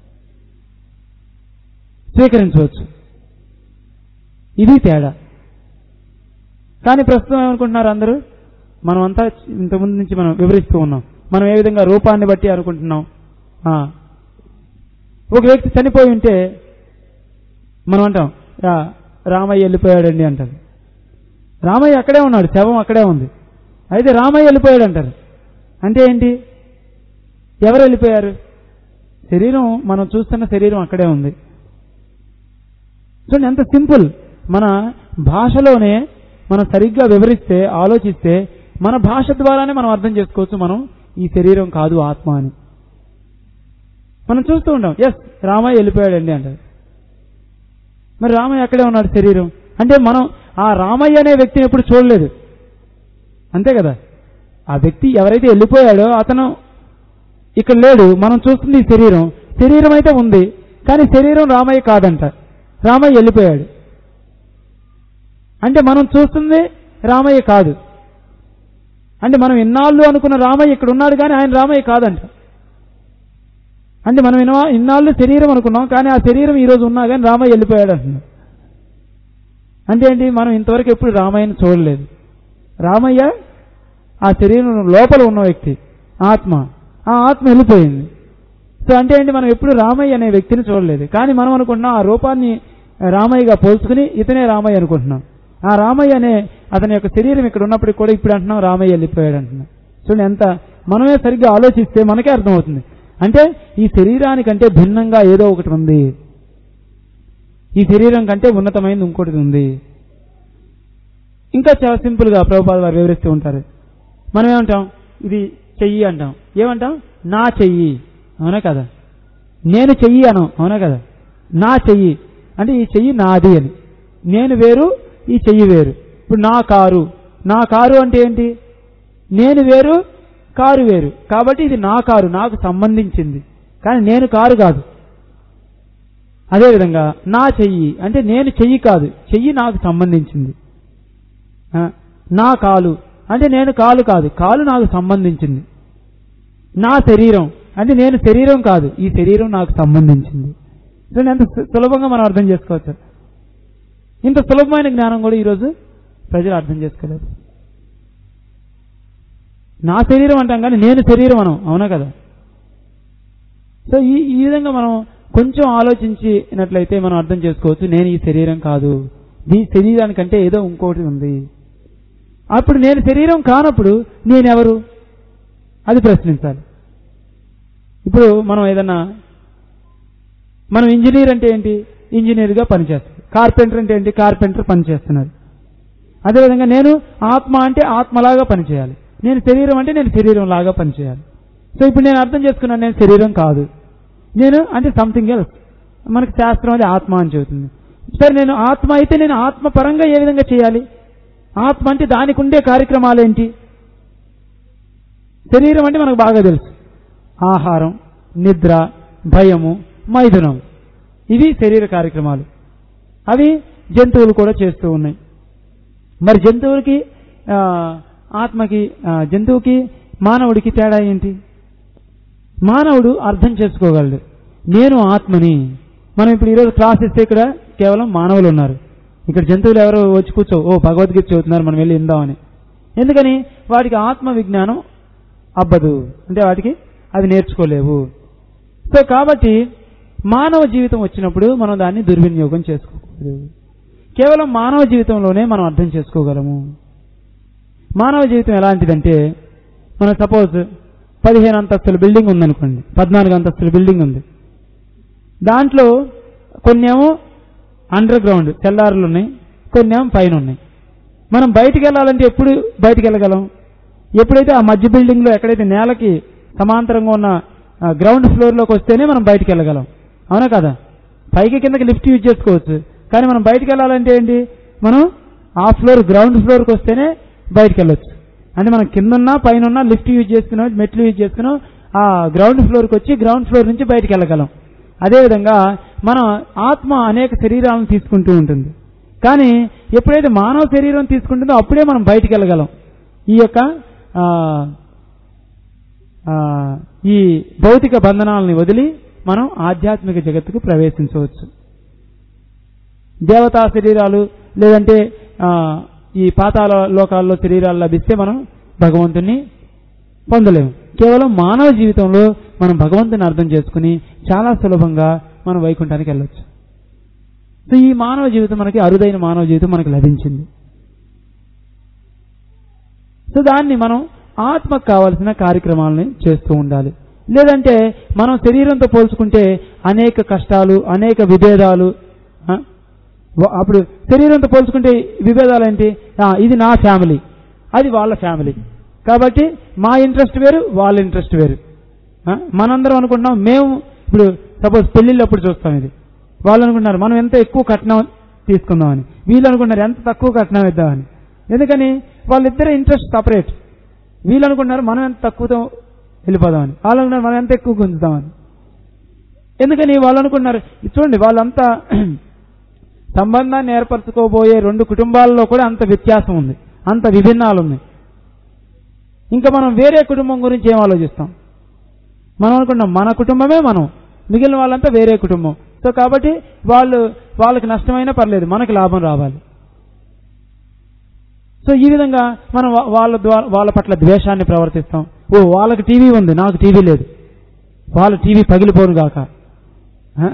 స్వీకరించవచ్చు ఇది తేడా కానీ ప్రస్తుతం ఏమనుకుంటున్నారు అందరూ మనం అంతా ఇంతకుముందు నుంచి మనం వివరిస్తూ ఉన్నాం మనం ఏ విధంగా రూపాన్ని బట్టి అనుకుంటున్నాం ఆ. ఒక వ్యక్తి చనిపోయి ఉంటే మనం అంటాం "యా, రామయ్య వెళ్ళిపోయాడండి అంటారు రామయ్య అక్కడే ఉన్నాడు శవం అక్కడే ఉంది అయితే రామయ్య వెళ్ళిపోయాడు అంటారు అంటే ఏంటి ఎవరు వెళ్ళిపోయారు శరీరం మనం చూస్తున్న శరీరం అక్కడే ఉంది చూడండి ఎంత సింపుల్ మన భాషలోనే మనం సరిగ్గా వివరిస్తే ఆలోచిస్తే మన భాష ద్వారానే మనం అర్థం చేసుకోవచ్చు మనం ఈ శరీరం కాదు ఆత్మ అని మనం చూస్తూ ఉంటాం ఎస్ రామయ్య వెళ్ళిపోయాడండి అంటారు మరి రామయ్య అక్కడే ఉన్నాడు శరీరం అంటే మనం ఆ రామయ్య అనే వ్యక్తిని ఎప్పుడు చూడలేదు అంతే కదా ఆ వ్యక్తి ఎవరైతే వెళ్ళిపోయాడో అతను ఇక్కడ లేడు మనం చూస్తుంది ఈ శరీరం శరీరం అయితే ఉంది కానీ శరీరం రామయ్య కాదంట రామయ్య వెళ్ళిపోయాడు అంటే మనం చూస్తుంది రామయ్య కాదు అంటే మనం ఇన్నాళ్ళు అనుకున్న రామయ్య ఇక్కడ ఉన్నాడు కానీ ఆయన రామయ్య కాదంట అంటే మనం ఇన్నా- ఇన్నాళ్ళు శరీరం అనుకున్నాం కానీ ఆ శరీరం ఈ రోజు ఉన్నా కానీ రామయ్య వెళ్ళిపోయాడు అంటున్నాం అంటే ఏంటి మనం ఇంతవరకు ఎప్పుడు రామయ్యని చూడలేదు రామయ్య ఆ శరీరం లోపల ఉన్న వ్యక్తి ఆత్మ ఆ ఆత్మ వెళ్ళిపోయింది సో అంటే ఏంటి మనం ఎప్పుడు రామయ్య అనే వ్యక్తిని చూడలేదు కానీ మనం అనుకుంటున్నాం ఆ రూపాన్ని రామయ్యగా పోల్చుకుని ఇతనే రామయ్య అనుకుంటున్నాం ఆ రామయ్య అనే అతని యొక్క శరీరం ఇక్కడ ఉన్నప్పటికి కూడా ఇప్పుడు అంటున్నాం రామయ్య వెళ్ళిపోయాడు అంటున్నాం చూడండి ఎంత మనమే సరిగ్గా ఆలోచిస్తే మనకే అర్థమవుతుంది అంటే ఈ శరీరానికంటే భిన్నంగా ఏదో ఒకటి ఉంది ఈ శరీరం కంటే ఉన్నతమైనది ఇంకోటి ఉంది ఇంకా చాలా సింపుల్ గా ప్రభుపాద వారు వివరిస్తూ ఉంటారు మనం ఏమంటాం ఇది చెయ్యి అంటాం ఏమంటాం నా చెయ్యి అవునా కదా నేను చెయ్యి అనం అవునా కదా నా చెయ్యి అంటే ఈ చెయ్యి నాది అని నేను వేరు ఈ చెయ్యి వేరు ఇప్పుడు నా కారు నా కారు అంటే ఏంటి నేను వేరు కారు వేరు కాబట్టి ఇది నా కారు నాకు సంబంధించింది కానీ నేను కారు కాదు అదేవిధంగా నా చెయ్యి అంటే నేను చెయ్యి కాదు చెయ్యి నాకు సంబంధించింది ఆ, నా కాలు అంటే నేను కాలు కాదు కాలు నాకు సంబంధించింది నా శరీరం అంటే నేను శరీరం కాదు ఈ శరీరం నాకు సంబంధించింది చూడండి ఎంత సు- సులభంగా మనం అర్థం చేసుకోవచ్చు ఇంత సులభమైన జ్ఞానం కూడా ఈరోజు ప్రజలు అర్థం చేసుకోలేరు నా శరీరం అంటాం కానీ నేను శరీరం అనం అవునా కదా సో ఈ ఈ విధంగా మనం కొంచెం ఆలోచించినట్లయితే మనం అర్థం చేసుకోవచ్చు నేను ఈ శరీరం కాదు ఈ శరీరానికంటే ఏదో ఇంకోటి ఉంది అప్పుడు నేను శరీరం కానప్పుడు నేనెవరు అది ప్రశ్నించాలి ఇప్పుడు మనం ఏదన్నా మనం ఇంజనీర్ అంటే ఏంటి ఇంజనీర్గా పనిచేస్తాడు కార్పెంటర్ అంటే ఏంటి కార్పెంటర్ పనిచేస్తున్నాడు అదేవిధంగా నేను ఆత్మ అంటే ఆత్మలాగా పనిచేయాలి నేను శరీరం అంటే నేను శరీరం లాగా పనిచేయాలి సో ఇప్పుడు నేను అర్థం చేసుకున్నాను నేను శరీరం కాదు నేను అంటే సంథింగ్ ఎల్స్ మనకి శాస్త్రం అది ఆత్మ అని చెబుతుంది సరే నేను ఆత్మ అయితే నేను ఆత్మ పరంగా ఏ విధంగా చేయాలి ఆత్మ అంటే దానికి ఉండే కార్యక్రమాలు ఏంటి శరీరం అంటే మనకు బాగా తెలుసు ఆహారం నిద్ర భయము మైథునం ఇవి శరీర కార్యక్రమాలు అవి జంతువులు కూడా చేస్తూ ఉన్నాయి మరి జంతువులకి ఆ, ఆత్మకి ఆ, జంతువుకి మానవుడికి తేడా ఏంటి మానవుడు అర్థం చేసుకోగలడు నేను ఆత్మని మనం ఇప్పుడు ఈరోజు క్లాస్ ఇస్తే ఇక్కడ కేవలం మానవులు ఉన్నారు ఇక్కడ జంతువులు ఎవరో వచ్చి కూర్చో ఓ భగవద్గీత చదువుతున్నారు మనం వెళ్ళి ఇందామని ఎందుకని వాటికి ఆత్మ విజ్ఞానం అబ్బదు అంటే వాటికి అవి నేర్చుకోలేవు సో కాబట్టి మానవ జీవితం వచ్చినప్పుడు మనం దాన్ని దుర్వినియోగం చేసుకోకూడదు కేవలం మానవ జీవితంలోనే మనం అర్థం చేసుకోగలము మానవ జీవితం ఎలాంటిదంటే మనం సపోజ్ పదిహేను అంతస్తుల బిల్డింగ్ ఉందనుకోండి పద్నాలుగు అంతస్తుల బిల్డింగ్ ఉంది దాంట్లో కొన్ని ఏమో అండర్ గ్రౌండ్ తెల్లారులు ఉన్నాయి కొన్ని ఏమో పైన ఉన్నాయి మనం బయటికి వెళ్ళాలంటే ఎప్పుడు బయటికి వెళ్ళగలం ఎప్పుడైతే ఆ మధ్య బిల్డింగ్లో ఎక్కడైతే నేలకి సమాంతరంగా ఉన్న ఆ, గ్రౌండ్ ఫ్లోర్లోకి వస్తేనే మనం బయటికి వెళ్ళగలం అవునా కదా పైకి కిందకి లిఫ్ట్ యూజ్ చేసుకోవచ్చు కానీ మనం బయటికి వెళ్ళాలంటే ఏంటి మనం ఆ ఫ్లోర్ గ్రౌండ్ ఫ్లోర్కి వస్తేనే బయటికి వెళ్ళొచ్చు అంటే మనం కింద ఉన్నా పైన ఉన్నా లిఫ్ట్ యూజ్ చేసుకున్నాం మెట్లు యూజ్ చేసుకున్నాం ఆ గ్రౌండ్ ఫ్లోర్కి వచ్చి గ్రౌండ్ ఫ్లోర్ నుంచి బయటికి వెళ్ళగలం అదేవిధంగా మన ఆత్మ అనేక శరీరాలను తీసుకుంటూ ఉంటుంది కానీ ఎప్పుడైతే మానవ శరీరం తీసుకుంటుందో అప్పుడే మనం బయటికి వెళ్ళగలం ఈ యొక్క ఆ, ఆ, ఈ భౌతిక బంధనాలని వదిలి మనం ఆధ్యాత్మిక జగత్తుకు ప్రవేశించవచ్చు దేవతా శరీరాలు లేదంటే ఆ, ఈ పాతాల లోకాల్లో శరీరాలు లభిస్తే మనం భగవంతుని పొందలేము కేవలం మానవ జీవితంలో మనం భగవంతుని అర్థం చేసుకుని చాలా సులభంగా మనం వైకుంఠానికి వెళ్ళొచ్చు సో ఈ మానవ జీవితం మనకి అరుదైన మానవ జీవితం మనకి లభించింది సో దాన్ని మనం ఆత్మకు కావలసిన కార్యక్రమాలని చేస్తూ ఉండాలి లేదంటే మనం శరీరంతో పోల్చుకుంటే అనేక కష్టాలు అనేక విభేదాలు ఆ, వ- అప్పుడు శరీరంతో పోల్చుకుంటే విభేదాలు ఏంటి ఆ, ఇది నా ఫ్యామిలీ అది వాళ్ళ ఫ్యామిలీ కాబట్టి మా ఇంట్రెస్ట్ వేరు వాళ్ళ ఇంట్రెస్ట్ వేరు ఆ, మనందరం అనుకుంటున్నాం మేము ఇప్పుడు సపోజ్ పెళ్లిళ్ళప్పుడు చూస్తాం ఇది వాళ్ళు అనుకుంటున్నారు మనం ఎంత ఎక్కువ కట్నం తీసుకుందామని వీళ్ళు అనుకుంటున్నారు ఎంత తక్కువ కట్నం ఇద్దామని ఎందుకని వాళ్ళిద్దరి ఇంట్రెస్ట్ సపరేట్ వీళ్ళు అనుకుంటున్నారు మనం ఎంత తక్కువతో వెళ్ళిపోదామని వాళ్ళు అనుకున్నారు మనం ఎంత ఎక్కువ గుంజుదామని ఎందుకని వాళ్ళు అనుకుంటున్నారు ఇది చూడండి వాళ్ళంతా సంబంధాన్ని ఏర్పరచుకోబోయే రెండు కుటుంబాల్లో కూడా అంత వ్యత్యాసం ఉంది అంత విభిన్నాలు ఉన్నాయి ఇంకా మనం వేరే కుటుంబం గురించి ఏం ఆలోచిస్తాం మనం అనుకున్నాం మన కుటుంబమే మనం మిగిలిన వాళ్ళంతా వేరే కుటుంబం సో కాబట్టి వాళ్ళు వాళ్ళకి నష్టమైనా పర్లేదు మనకి లాభం రావాలి సో ఈ విధంగా మనం వా- వాళ్ళ ద్వారా వాళ్ళ పట్ల ద్వేషాన్ని ప్రవర్తిస్తాం ఓ వాళ్ళకి టీవీ ఉంది నాకు టీవీ లేదు వాళ్ళ టీవీ పగిలిపోను గాక ఆ?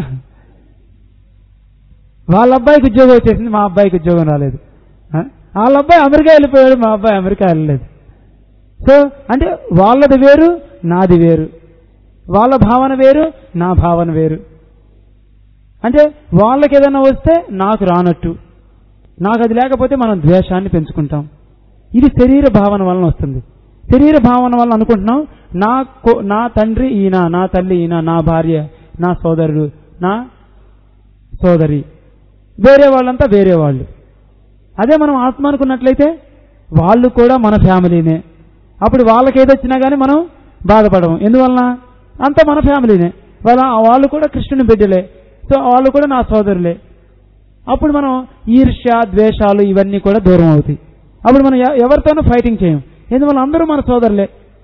వాళ్ళ అబ్బాయికి ఉద్యోగం వచ్చేసింది మా అబ్బాయికి ఉద్యోగం రాలేదు ఆ? వాళ్ళ అబ్బాయి అమెరికా వెళ్ళిపోయాడు మా అబ్బాయి అమెరికా వెళ్ళలేదు సో అంటే వాళ్ళది వేరు నాది వేరు వాళ్ళ భావన వేరు నా భావన వేరు అంటే వాళ్ళకి ఏదైనా వస్తే నాకు రానట్టు నాకు అది లేకపోతే మనం ద్వేషాన్ని పెంచుకుంటాం ఇది శరీర భావన వలన వస్తుంది శరీర భావన వలన అనుకుంటున్నాం నా కో- నా తండ్రి ఈయన నా తల్లి ఈయన నా భార్య నా సోదరుడు నా సోదరి వేరే వాళ్ళంతా వేరే వాళ్ళు అదే మనం ఆత్మ అనుకున్నట్లయితే వాళ్ళు కూడా మన ఫ్యామిలీనే అప్పుడు వాళ్ళకి ఏదొచ్చినా కానీ మనం బాధపడము ఎందువలన అంతా మన ఫ్యామిలీనే వాళ్ళ వాళ్ళు కూడా కృష్ణుని బిడ్డలే సో వాళ్ళు కూడా నా సోదరులే అప్పుడు మనం ఈర్ష్య ద్వేషాలు ఇవన్నీ కూడా దూరం అవుతాయి అప్పుడు మనం ఎ- ఎవరితోనూ ఫైటింగ్ చేయం ఎందువల్ల అందరూ మన సోదరులే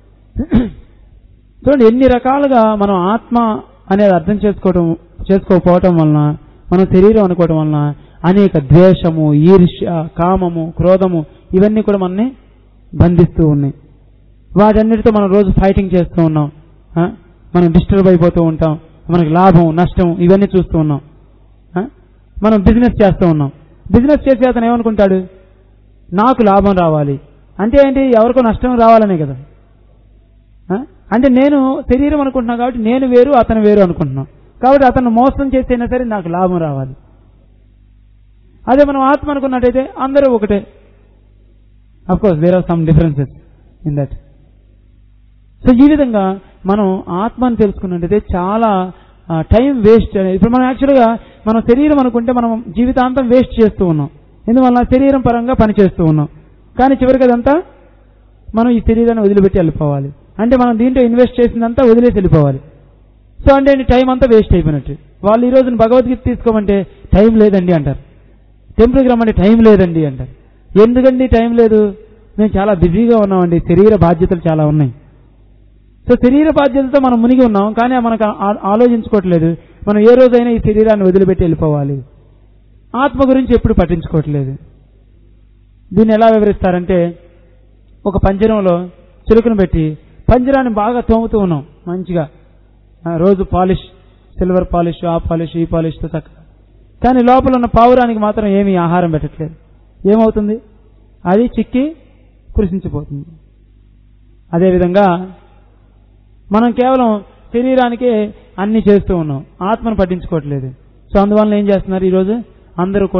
చూడండి ఎన్ని రకాలుగా మనం ఆత్మ అనేది అర్థం చేసుకోవడం చేసుకోకపోవటం వలన మనం శరీరం అనుకోవటం వలన అనేక ద్వేషము ఈర్ష్య కామము క్రోధము ఇవన్నీ కూడా మనని బంధిస్తూ ఉన్నాయి వాటన్నిటితో మనం రోజు ఫైటింగ్ చేస్తూ ఉన్నాం ఆ? మనం డిస్టర్బ్ అయిపోతూ ఉంటాం మనకి లాభం నష్టం ఇవన్నీ చూస్తూ ఉన్నాం ఆ? మనం బిజినెస్ చేస్తూ ఉన్నాం బిజినెస్ చేసే అతను ఏమనుకుంటాడు నాకు లాభం రావాలి అంటే ఏంటి ఎవరికో నష్టం రావాలనే కదా ఆ? అంటే నేను శరీరం అనుకుంటున్నా కాబట్టి నేను వేరు అతను వేరు అనుకుంటున్నాం కాబట్టి అతను మోసం చేసైనా సరే నాకు లాభం రావాలి అదే మనం ఆత్మ అనుకున్నట్టయితే అందరూ ఒకటే of course there are some differences in that so ఈ విధంగా మనం ఆత్మను తెలుసుకున్నట్టయితే చాలా టైం వేస్ట్ అనేది ఇప్పుడు మనం యాక్చువల్గా మనం శరీరం అనుకుంటే మనం జీవితాంతం వేస్ట్ చేస్తూ ఉన్నాం ఎందువల్ల శరీరం పరంగా పని చేస్తూ ఉన్నాం కానీ చివరికి అదంతా మనం ఈ శరీరాన్ని వదిలిపెట్టి వెళ్ళిపోవాలి అంటే మనం దీంట్లో ఇన్వెస్ట్ చేసిందంతా వదిలేసి వెళ్ళిపోవాలి సో అంటే ఏంటి టైం అంతా వేస్ట్ అయిపోయినట్టు వాళ్ళు ఈ రోజున భగవద్గీత తీసుకోమంటే టైం లేదండి అంటారు టెంపుల్కి రమ్మంటే టైం లేదండి అంటారు ఎందుకండి టైం లేదు మేము చాలా బిజీగా ఉన్నామండి శరీర బాధ్యతలు చాలా ఉన్నాయి సో శరీర బాధ్యతతో మనం మునిగి ఉన్నాం కానీ మనకు ఆ- ఆలోచించుకోవట్లేదు మనం ఏ రోజైనా ఈ శరీరాన్ని వదిలిపెట్టి వెళ్ళిపోవాలి ఆత్మ గురించి ఎప్పుడు పట్టించుకోవట్లేదు దీన్ని ఎలా వివరిస్తారంటే ఒక పంజరంలో చిలుకను పెట్టి పంజరాన్ని బాగా తోముతూ ఉన్నాం మంచిగా ఆ, రోజు పాలిష్ సిల్వర్ పాలిష్ ఆ పాలిష్ ఈ పాలిష్తో చక్కగా కానీ లోపల ఉన్న పావురానికి మాత్రం ఏమీ ఆహారం పెట్టట్లేదు ఏమవుతుంది అది చిక్కి కృషించిపోతుంది అదేవిధంగా మనం కేవలం శరీరానికే అన్ని చేస్తూ ఉన్నాం ఆత్మను పట్టించుకోవట్లేదు సో అందువలన ఏం చేస్తున్నారు ఈరోజు అందరూ కూడా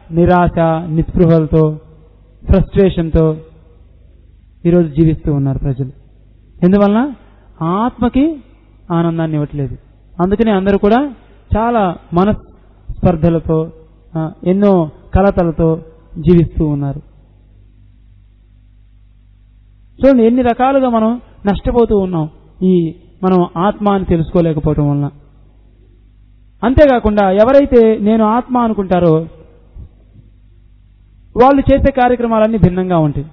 నిరాశ నిస్పృహలతో ఫ్రస్ట్రేషన్తో ఈరోజు జీవిస్తూ ఉన్నారు ప్రజలు ఎందువలన ఆత్మకి ఆనందాన్ని ఇవ్వట్లేదు అందుకని అందరూ కూడా చాలా మనస్పర్ధలతో ఆ, ఎన్నో కలతలతో జీవిస్తూ ఉన్నారు చూడండి ఎన్ని రకాలుగా మనం నష్టపోతూ ఉన్నాం ఈ మనం ఆత్మ అని తెలుసుకోలేకపోవటం వలన అంతేకాకుండా ఎవరైతే నేను ఆత్మ అనుకుంటారో వాళ్ళు చేసే కార్యక్రమాలన్నీ భిన్నంగా ఉంటాయి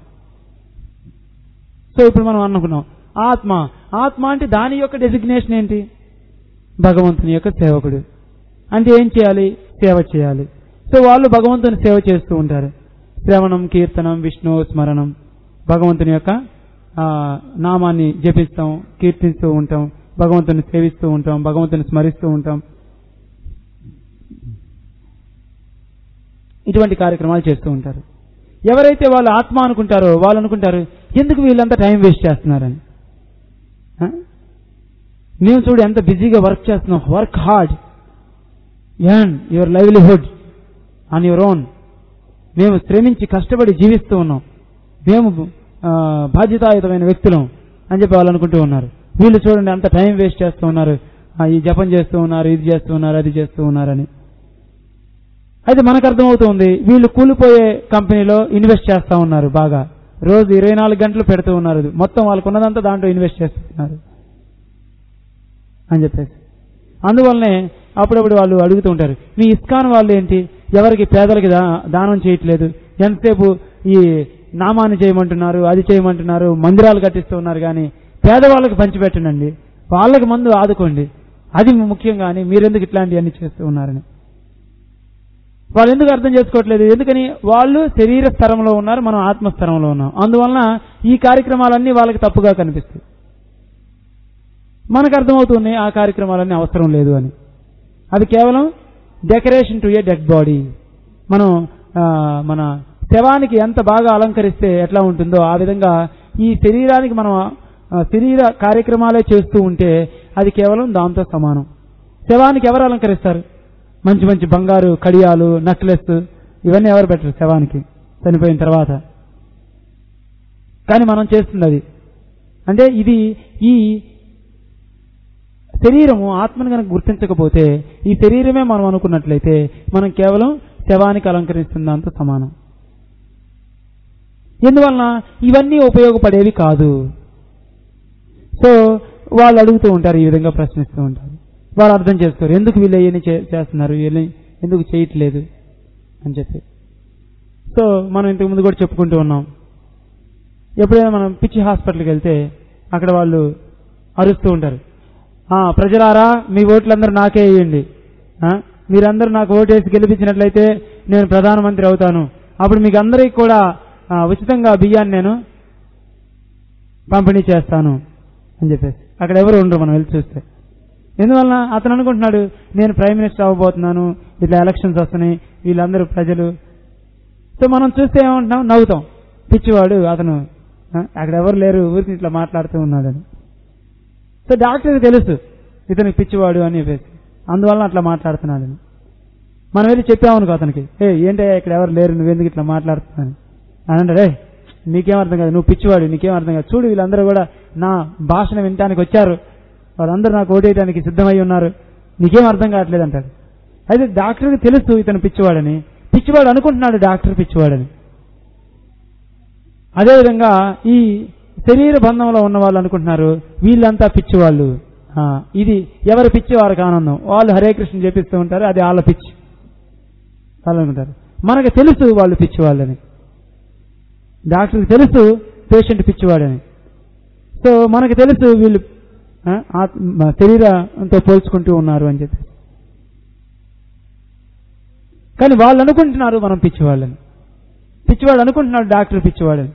సో ఇప్పుడు మనం అనుకున్నాం ఆత్మ ఆత్మ అంటే దాని యొక్క డెసిగ్నేషన్ ఏంటి భగవంతుని యొక్క సేవకుడు అంటే ఏం చేయాలి సేవ చేయాలి సో వాళ్ళు భగవంతుని సేవ చేస్తూ ఉంటారు శ్రవణం కీర్తనం విష్ణు స్మరణం భగవంతుని యొక్క ఆ, నామాన్ని జపిస్తాం కీర్తిస్తూ ఉంటాం భగవంతుని సేవిస్తూ ఉంటాం భగవంతుని స్మరిస్తూ ఉంటాం ఇటువంటి కార్యక్రమాలు చేస్తూ ఉంటారు ఎవరైతే వాళ్ళు ఆత్మ అనుకుంటారో వాళ్ళు అనుకుంటారు ఎందుకు వీళ్ళంతా టైం వేస్ట్ చేస్తున్నారని ఆ? మేము చూడు ఎంత బిజీగా వర్క్ చేస్తున్నాం work hard earn your livelihood on your own మేము శ్రమించి కష్టపడి జీవిస్తూ ఉన్నాం మేము ఆ, బాధ్యతాయుతమైన వ్యక్తులం అని చెప్పి వాళ్ళు అనుకుంటూ ఉన్నారు వీళ్ళు చూడండి అంత టైం వేస్ట్ చేస్తూ ఉన్నారు ఆ, ఈ జపం చేస్తూ ఉన్నారు ఇది చేస్తూ ఉన్నారు అది చేస్తూ ఉన్నారని అయితే మనకు అర్థమవుతుంది వీళ్ళు కూలిపోయే కంపెనీలో ఇన్వెస్ట్ చేస్తా ఉన్నారు బాగా రోజు ఇరవై నాలుగు గంటలు పెడుతూ ఉన్నారు మొత్తం వాళ్ళకు ఉన్నదంతా దాంట్లో ఇన్వెస్ట్ చేస్తున్నారు అని చెప్పేసి అందువల్లనే అప్పుడప్పుడు వాళ్ళు అడుగుతూ ఉంటారు మీ ఇస్కాన్ వాళ్ళు ఏంటి ఎవరికి పేదలకి దా- దానం చేయట్లేదు ఎంతసేపు ఈ నామాన్ని చేయమంటున్నారు అది చేయమంటున్నారు మందిరాలు కట్టిస్తూ ఉన్నారు కానీ పేదవాళ్ళకి పంచిపెట్టండి వాళ్ళకి మందు ఆదుకోండి అది ముఖ్యం కానీ మీరెందుకు ఇట్లాంటివన్నీ చేస్తూ ఉన్నారని వాళ్ళు ఎందుకు అర్థం చేసుకోవట్లేదు ఎందుకని వాళ్ళు శరీర స్థరంలో ఉన్నారు మనం ఆత్మ స్థరంలో ఉన్నాం అందువలన ఈ కార్యక్రమాలన్నీ వాళ్ళకి తప్పుగా కనిపిస్తాయి మనకు అర్థమవుతుంది ఆ కార్యక్రమాలన్నీ అవసరం లేదు అని అది కేవలం decoration to a dead body మనం ఆ, మన శవానికి ఎంత బాగా అలంకరిస్తే ఎట్లా ఉంటుందో ఆ విధంగా ఈ శరీరానికి మనం ఆ, శరీర కార్యక్రమాలే చేస్తూ ఉంటే అది కేవలం దాంతో సమానం శవానికి ఎవరు అలంకరిస్తారు మంచి మంచి బంగారు కడియాలు నెక్లెస్ ఇవన్నీ ఎవరు పెట్టరు శవానికి చనిపోయిన తర్వాత కానీ మనం చేస్తుంది అది అంటే ఇది ఈ శరీరము ఆత్మను కనుక గుర్తించకపోతే ఈ శరీరమే మనం అనుకున్నట్లయితే మనం కేవలం శవానికి అలంకరిస్తున్న దాంతో సమానం ఎందువలన ఇవన్నీ ఉపయోగపడేవి కాదు సో వాళ్ళు అడుగుతూ ఉంటారు ఈ విధంగా ప్రశ్నిస్తూ ఉంటారు వాళ్ళు అర్థం చేసుకోరు ఎందుకు వీళ్ళు ఇవన్నీ చే- చేస్తున్నారు వీళ్ళు ఎందుకు చేయట్లేదు అని చెప్పి సో మనం ఇంతకు ముందు కూడా చెప్పుకుంటూ ఉన్నాం ఎప్పుడైనా మనం పిచ్చి హాస్పిటల్కి వెళ్తే అక్కడ వాళ్ళు అరుస్తూ ఉంటారు "ఆ, ప్రజలారా మీ ఓట్లందరూ నాకే వేయండి ఆ, మీరందరూ నాకు ఓటేసి గెలిపించినట్లయితే నేను ప్రధానమంత్రి అవుతాను అప్పుడు మీకు అందరికీ కూడా ఆ, ఉచితంగా బియ్యాన్ని నేను పంపిణీ చేస్తాను అని చెప్పేసి అక్కడ ఎవరు ఉండరు మనం వెళ్ళి చూస్తే ఎందువలన అతను అనుకుంటున్నాడు నేను ప్రైమ్ మినిస్టర్ అవ్వబోతున్నాను ఇట్లా ఎలక్షన్స్ వస్తున్నాయి వీళ్ళందరూ ప్రజలు సో మనం చూస్తే ఏమంటున్నాం నవ్వుతాం పిచ్చివాడు అతను ఆ, అక్కడ ఎవరు లేరు ఊరికి ఇట్లా మాట్లాడుతూ ఉన్నాడని సో డాక్టర్కి తెలుసు ఇతనికి పిచ్చివాడు అని చెప్పేసి అందువల్ల అట్లా మాట్లాడుతున్నాడని మనం వెళ్ళి చెప్పామనుకో అతనికి ఏ ఏంటయ్యా ఇక్కడ ఎవరు లేరు నువ్వెందుకు ఇట్లా మాట్లాడుతున్నాను అని అంటాడు "ఏయ్, నీకేం అర్థం కాదు నువ్వు పిచ్చివాడు నీకేం అర్థం కాదు చూడు వీళ్ళందరూ కూడా నా భాషను వినటానికి వచ్చారు వాళ్ళందరూ నాకు ఓటేయడానికి సిద్ధమై ఉన్నారు నీకేం అర్థం కావట్లేదు అంటాడు అయితే డాక్టర్కి తెలుసు ఇతను పిచ్చివాడని పిచ్చివాడు అనుకుంటున్నాడు డాక్టర్ పిచ్చివాడని అదేవిధంగా ఈ శరీర బంధంలో ఉన్న వాళ్ళు అనుకుంటున్నారు వీళ్ళంతా పిచ్చివాళ్ళు ఆ, ఇది ఎవరి పిచ్చి వారికి ఆనందం వాళ్ళు హరే కృష్ణ చేపిస్తూ ఉంటారు అది వాళ్ళ పిచ్చి వాళ్ళు అనుకుంటారు మనకు తెలుసు వాళ్ళు పిచ్చివాళ్ళని డాక్టర్కి తెలుసు పేషెంట్ పిచ్చివాడని సో మనకు తెలుసు వీళ్ళు ఆ, ఆత్మ శరీరంతో పోల్చుకుంటూ ఉన్నారు అని చెప్పి కానీ వాళ్ళు అనుకుంటున్నారు మనం పిచ్చివాళ్ళని పిచ్చివాడు అనుకుంటున్నాడు డాక్టర్ పిచ్చివాడని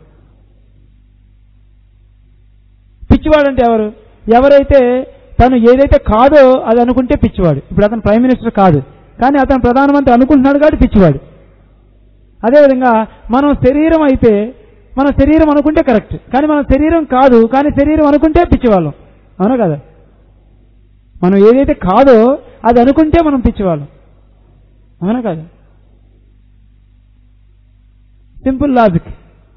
పిచ్చివాడంటే ఎవరు ఎవరైతే తను ఏదైతే కాదో అది అనుకుంటే పిచ్చివాడు ఇప్పుడు అతను ప్రైమ్ మినిస్టర్ కాదు కానీ అతను ప్రధానమంత్రి అనుకుంటున్నాడు కాబట్టి పిచ్చివాడు అదేవిధంగా మనం శరీరం అయితే మన శరీరం అనుకుంటే కరెక్ట్ కానీ మన శరీరం కాదు కానీ శరీరం అనుకుంటే పిచ్చివాళ్ళం అవునా కదా మనం ఏదైతే కాదో అది అనుకుంటే మనం పిచ్చివాళ్ళం అవునా కదా సింపుల్ లాజిక్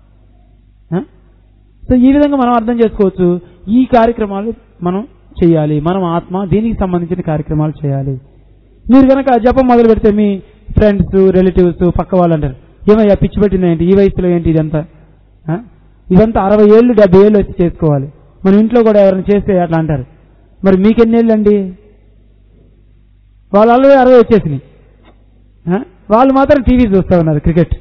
సో ఈ విధంగా మనం అర్థం చేసుకోవచ్చు ఈ కార్యక్రమాలు మనం చేయాలి మనం ఆత్మ దీనికి సంబంధించిన కార్యక్రమాలు చేయాలి మీరు కనుక జపం మొదలు పెడితే మీ ఫ్రెండ్స్ రిలేటివ్స్ పక్క వాళ్ళు అంటారు ఏమయ్యా పిచ్చి పెట్టింది ఏంటి ఈ వయసులో ఏంటి ఇదంతా ఆ? ఇదంతా అరవై ఏళ్ళు డెబ్బై ఏళ్ళు వచ్చి చేసుకోవాలి మన ఇంట్లో కూడా ఎవరైనా చేస్తే అట్లా అంటారు మరి మీకెన్ని ఏళ్ళు అండి వాళ్ళు అరవై అరవై వచ్చేసినాయి ఆ? వాళ్ళు మాత్రం టీవీ చూస్తూ ఉన్నారు క్రికెట్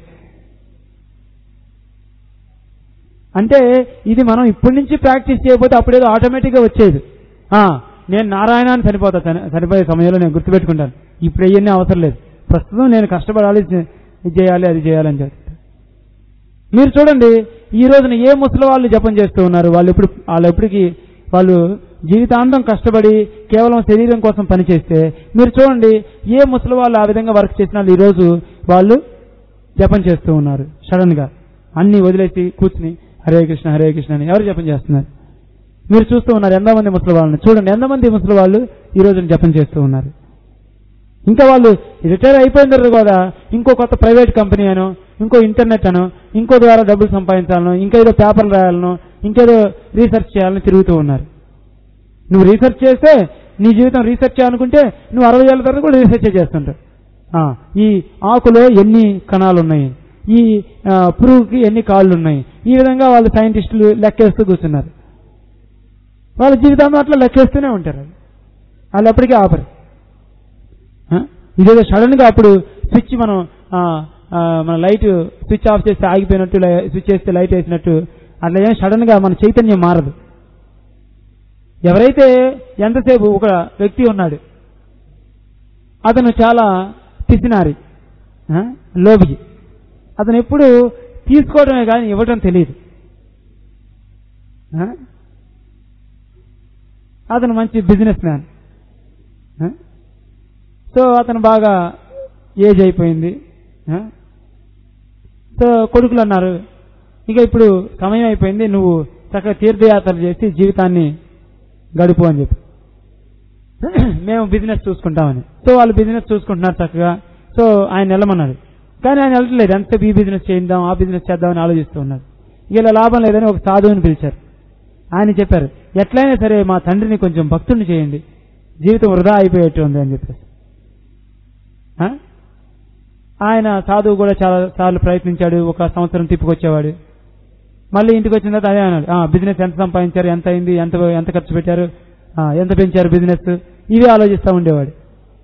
అంటే ఇది మనం ఇప్పటి నుంచి ప్రాక్టీస్ చేయకపోతే అప్పుడేదో ఆటోమేటిక్గా వచ్చేది ఆ, నేను నారాయణ అని చనిపోతా చని- చనిపోయే సమయంలో నేను గుర్తుపెట్టుకుంటాను ఇప్పుడు అవన్నీ అవసరం లేదు ప్రస్తుతం నేను కష్టపడాలి ఇది ఇది చేయాలి అది చేయాలి అని చెప్తాను మీరు చూడండి ఈ రోజున ఏ ముసలి వాళ్ళు జపం చేస్తూ ఉన్నారు వాళ్ళు ఎప్పుడు వాళ్ళు ఎప్పటికి వాళ్ళు జీవితాంతం కష్టపడి కేవలం శరీరం కోసం పనిచేస్తే మీరు చూడండి ఏ ముసలి వాళ్ళు ఆ విధంగా వర్క్ చేసిన వాళ్ళు ఈ రోజు వాళ్ళు జపం చేస్తూ ఉన్నారు సడన్ గా అన్ని వదిలేసి కూర్చుని హరే కృష్ణ హరే కృష్ణ అని ఎవరు జపం చేస్తున్నారు మీరు చూస్తూ ఉన్నారు ఎంతమంది ముసలి వాళ్ళని చూడండి ఎంతమంది ముసలి వాళ్ళు ఈ రోజు జపం చేస్తూ ఉన్నారు ఇంకా వాళ్ళు రిటైర్ అయిపోయిన తర్వాత కూడా ఇంకో కొత్త ప్రైవేట్ కంపెనీ అనో ఇంకో ఇంటర్నెట్ అనో ఇంకో ద్వారా డబ్బులు సంపాదించాలనో ఇంకేదో పేపర్లు రాయాలనో ఇంకేదో రీసెర్చ్ చేయాలని తిరుగుతూ ఉన్నారు నువ్వు రీసెర్చ్ చేస్తే నీ జీవితం రీసెర్చ్ అనుకుంటే నువ్వు అరవై ఏళ్ళ తర్వాత కూడా రీసెర్చ్ చేస్తుంటావు ఆ, ఈ ఆకులో ఎన్ని కణాలు ఉన్నాయి ఈ ఆ, పురుగుకి ఎన్ని కాళ్ళు ఉన్నాయి ఈ విధంగా వాళ్ళు సైంటిస్టులు లెక్కేస్తూ కూర్చున్నారు వాళ్ళ జీవితంలో అట్లా లెక్కేస్తూనే ఉంటారు వాళ్ళు ఎప్పటికీ ఆపరు ఆ? ఇదేదో సడన్ గా అప్పుడు స్విచ్ మనం ఆ, ఆ, మన లైట్ స్విచ్ ఆఫ్ చేస్తే ఆగిపోయినట్టు లై- స్విచ్ చేస్తే లైట్ వేసినట్టు అట్లా ఏం సడన్ గా మన చైతన్యం మారదు ఎవరైతే ఎంతసేపు ఒక వ్యక్తి ఉన్నాడు అతను చాలా పిసినారి ఆ, లోబి అతను ఎప్పుడు తీసుకోవడమే కానీ ఇవ్వటం తెలియదు ఆ? అతను మంచి బిజినెస్ మ్యాన్ ఆ? సో అతను బాగా ఏజ్ అయిపోయింది ఆ? సో కొడుకులు అన్నారు ఇక ఇప్పుడు సమయం అయిపోయింది నువ్వు చక్కగా తీర్థయాత్రలు చేసి జీవితాన్ని గడుపు అని చెప్పి మేము బిజినెస్ చూసుకుంటామని సో వాళ్ళు బిజినెస్ చూసుకుంటున్నారు చక్కగా సో ఆయన వెళ్ళమన్నాడు కానీ ఆయన వెళ్ళట్లేదు ఎంతసేపు ఈ బిజినెస్ చేద్దాం ఆ బిజినెస్ చేద్దామని ఆలోచిస్తూ ఉన్నారు ఇక ఇలా లాభం లేదని ఒక సాధువుని పిలిచారు ఆయన చెప్పారు ఎట్లయినా సరే మా తండ్రిని కొంచెం భక్తుడిని చేయండి జీవితం వృధా అయిపోయేట్టు ఉంది అని చెప్పేసి ఆ? ఆయన సాధువు కూడా చాలా సార్లు ప్రయత్నించాడు ఒక సంవత్సరం తిప్పుకొచ్చేవాడు మళ్ళీ ఇంటికి వచ్చిన తర్వాత అదే అన్నాడు "ఆ, బిజినెస్ ఎంత సంపాదించారు ఎంత అయింది ఎంత ఎంత ఖర్చు పెట్టారు ఆ, ఎంత పెంచారు బిజినెస్ ఇవే ఆలోచిస్తూ ఉండేవాడు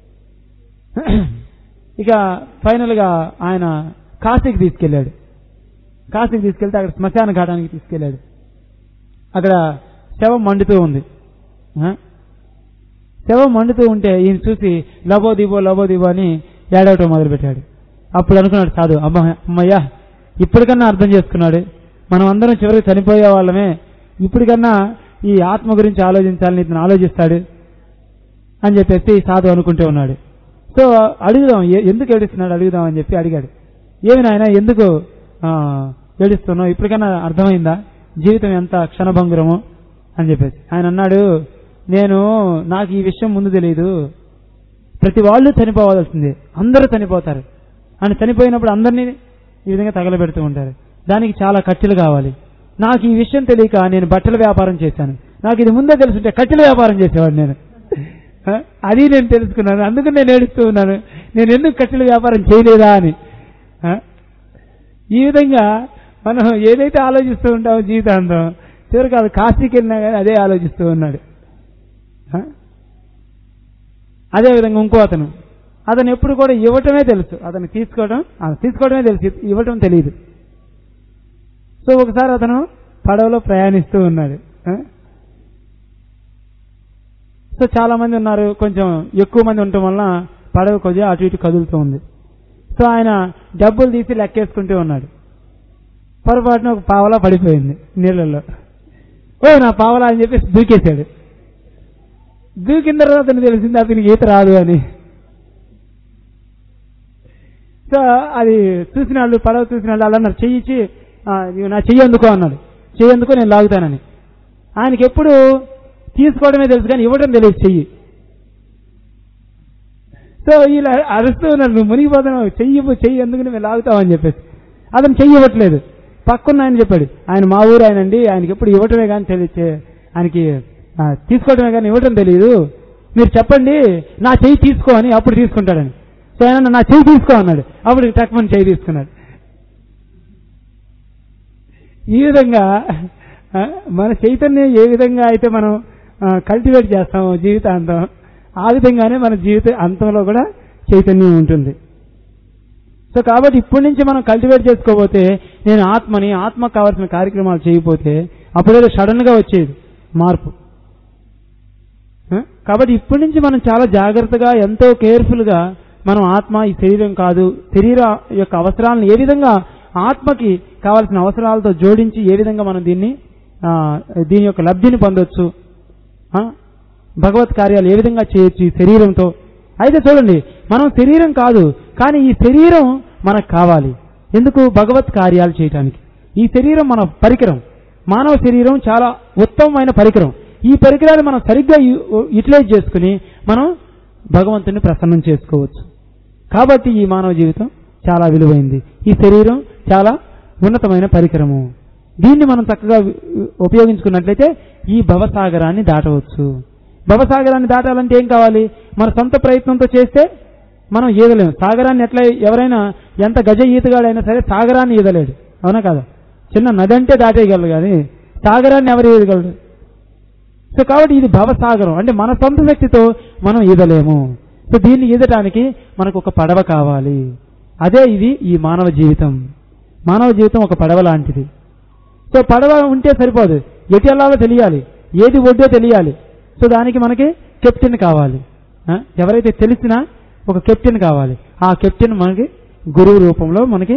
ఇక ఫైనల్ గా ఆయన కాశీకి తీసుకెళ్లాడు కాశీకి తీసుకెళ్తే అక్కడ శ్మశాన ఘాటానికి తీసుకెళ్లాడు అక్కడ శవం మండుతూ ఉంది ఆ? శవం మండుతూ ఉంటే ఈయన చూసి లబో దిబో లబో దిబో అని ఏడవటం మొదలుపెట్టాడు అప్పుడు అనుకున్నాడు సాధు అమ్మ అమ్మయ్యా ఇప్పటికన్నా అర్థం చేసుకున్నాడు మనం అందరం చివరికి చనిపోయే వాళ్ళమే ఇప్పటికన్నా ఈ ఆత్మ గురించి ఆలోచించాలని ఇతను ఆలోచిస్తాడు అని చెప్పేసి సాధు అనుకుంటూ ఉన్నాడు సో అడుగుదాం ఏ- ఎందుకు ఏడుస్తున్నాడు అడుగుదాం అని చెప్పి అడిగాడు ఏమి నాయన ఎందుకు ఆ, ఏడుస్తున్నావు ఇప్పటికన్నా అర్థమైందా జీవితం ఎంత క్షణభంగురమో అని చెప్పేసి ఆయన అన్నాడు నేను నాకు ఈ విషయం ముందు తెలియదు ప్రతి వాళ్ళు చనిపోవాల్సిందే అందరూ చనిపోతారు అని చనిపోయినప్పుడు అందరినీ ఈ విధంగా తగలబెడుతూ ఉంటారు దానికి చాలా కట్టెలు కావాలి నాకు ఈ విషయం తెలియక నేను బట్టల వ్యాపారం చేశాను నాకు ఇది ముందే తెలుసుంటే కట్టెల వ్యాపారం చేసేవాడు నేను ఆ? అది నేను తెలుసుకున్నాను అందుకు నేను ఏడుస్తూ ఉన్నాను నేను ఎందుకు కట్టెల వ్యాపారం చేయలేదా అని ఆ? ఈ విధంగా మనం ఏదైతే ఆలోచిస్తూ ఉంటామో జీవితాంతం చివరికి అది కాశీకి వెళ్ళినా కానీ అదే ఆలోచిస్తూ ఉన్నాడు ఆ? అదే విధంగా ఇంకో అతను అతను ఎప్పుడు కూడా ఇవ్వటమే తెలుసు అతను తీసుకోవడం ఆ, తీసుకోవడమే తెలుసు ఇవ్వటం తెలియదు సో ఒకసారి అతను పడవలో ప్రయాణిస్తూ ఉన్నాడు ఆ? సో చాలా మంది ఉన్నారు కొంచెం ఎక్కువ మంది ఉండటం వలన పడవ కొద్దిగా అటు ఇటు కదులుతూ ఉంది సో ఆయన డబ్బులు తీసి లెక్కేసుకుంటూ ఉన్నాడు పొరపాటున ఒక పావలా పడిపోయింది నీళ్ళల్లో ఓ నా పావలా అని చెప్పేసి దూకేశాడు దూకిన తర్వాత అతను తెలిసింది అతనికి ఈత రాదు అని సో అది చూసిన వాళ్ళు పడవ చూసిన వాళ్ళు అలా అన్నారు చెయ్యిచ్చి "ఆ, ఇవి నా చెయ్యి అందుకో అన్నాడు చెయ్యి అందుకో నేను లాగుతానని ఆయనకి ఎప్పుడు తీసుకోవడమే తెలుసు కానీ ఇవ్వడం తెలియదు చెయ్యి సో ఇలా అరుస్తూ ఉన్నారు నువ్వు మునిగిపోతున్నావు చెయ్యి ఇవ్వు, చెయ్యి ఎందుకు మేము లాగుతావు అని చెప్పేసి అతను చెయ్యి ఇవ్వట్లేదు పక్కన ఆయన చెప్పాడు ఆయన మా ఊరు ఆయన అండి ఆయనకి ఎప్పుడు ఇవ్వటమే కానీ తెలియచే ఆయనకి ఆ, తీసుకోవటమే కానీ ఇవ్వటం తెలియదు మీరు చెప్పండి నా చెయ్యి తీసుకో అని అప్పుడు తీసుకుంటాడని సో ఆయన నా చెయ్యి తీసుకో అన్నాడు అప్పుడు టక్మని చెయ్యి తీసుకున్నాడు ఈ విధంగా ఆ, మన చైతన్యం ఏ విధంగా అయితే మనం కల్టివేట్ చేస్తామో జీవితాంతం ఆ విధంగానే మన జీవిత అంతంలో కూడా చైతన్యం ఉంటుంది సో కాబట్టి ఇప్పటి నుంచి మనం కల్టివేట్ చేసుకోకపోతే నేను ఆత్మని ఆత్మకు కావాల్సిన కార్యక్రమాలు చేయకపోతే అప్పుడేదో సడన్ గా వచ్చేది మార్పు ఆ? కాబట్టి ఇప్పటి నుంచి మనం చాలా జాగ్రత్తగా ఎంతో కేర్ఫుల్ గా మనం ఆత్మ ఈ శరీరం కాదు శరీర యొక్క అవసరాలను ఏ విధంగా ఆత్మకి కావాల్సిన అవసరాలతో జోడించి ఏ విధంగా మనం దీన్ని ఆ, దీని యొక్క లబ్ధిని పొందొచ్చు ఆ? భగవత్ కార్యాలు ఏ విధంగా చేయొచ్చు ఈ శరీరంతో అయితే చూడండి మనం శరీరం కాదు కానీ ఈ శరీరం మనకు కావాలి ఎందుకు భగవత్ కార్యాలు చేయటానికి ఈ శరీరం మన పరికరం మానవ శరీరం చాలా ఉత్తమమైన పరికరం ఈ పరికరాన్ని మనం సరిగ్గా యూటిలైజ్ చేసుకుని మనం భగవంతుని ప్రసన్నం చేసుకోవచ్చు కాబట్టి ఈ మానవ జీవితం చాలా విలువైంది ఈ శరీరం చాలా ఉన్నతమైన పరికరము దీన్ని మనం చక్కగా వి- ఉపయోగించుకున్నట్లయితే ఈ భవసాగరాన్ని దాటవచ్చు భవసాగరాన్ని దాటాలంటే ఏం కావాలి మన సొంత ప్రయత్నంతో చేస్తే మనం ఈదలేము సాగరాన్ని ఎట్లా ఎవరైనా ఎంత గజ ఈతగాడైనా సరే సాగరాన్ని ఈదలేడు అవునా కదా చిన్న నది అంటే దాటేయగలరు కానీ సాగరాన్ని ఎవరు ఈదగలరు సో కాబట్టి ఇది భవసాగరం అంటే మన సొంత శక్తితో మనం ఈదలేము సో దీన్ని ఈదటానికి మనకు ఒక పడవ కావాలి అదే ఇది ఈ మానవ జీవితం మానవ జీవితం ఒక పడవ లాంటిది సో పడవ ఉంటే సరిపోదు ఎటు వెళ్ళాలో తెలియాలి ఏది ఒడ్డో తెలియాలి సో దానికి మనకి కెప్టెన్ కావాలి ఆ? ఎవరైతే తెలిసినా ఒక కెప్టెన్ కావాలి ఆ కెప్టెన్ మనకి గురువు రూపంలో మనకి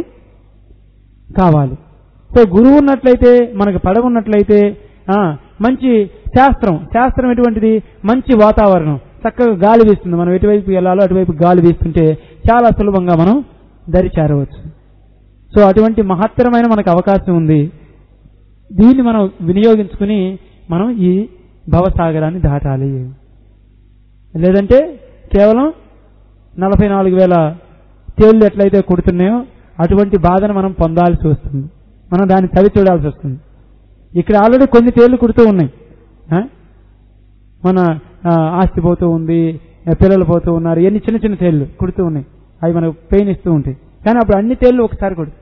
కావాలి సో గురువు ఉన్నట్లయితే మనకి పడవ ఉన్నట్లయితే ఆ, మంచి శాస్త్రం శాస్త్రం ఎటువంటిది మంచి వాతావరణం చక్కగా గాలి వీస్తుంది మనం ఎటువైపు వెళ్ళాలో అటువైపు గాలి వీస్తుంటే చాలా సులభంగా మనం దరి చేరవచ్చు సో అటువంటి మహత్తరమైన మనకు అవకాశం ఉంది దీన్ని మనం వినియోగించుకుని మనం ఈ భవసాగరాన్ని దాటాలి లేదంటే కేవలం నలభై నాలుగు వేల తేళ్లు ఎట్లయితే కుడుతున్నాయో అటువంటి బాధను మనం పొందాల్సి వస్తుంది మనం దాన్ని చవి చూడాల్సి వస్తుంది ఇక్కడ ఆల్రెడీ కొన్ని తేళ్లు కుడుతూ ఉన్నాయి ఆ? మన ఆ, ఆస్తి పోతూ ఉంది ఆ, పిల్లలు పోతూ ఉన్నారు ఎన్ని చిన్న చిన్న తేళ్లు కుడుతూ ఉన్నాయి అవి మనకు పెయిన్ ఇస్తూ ఉంటాయి కానీ అప్పుడు అన్ని తేళ్లు ఒకసారి కుడు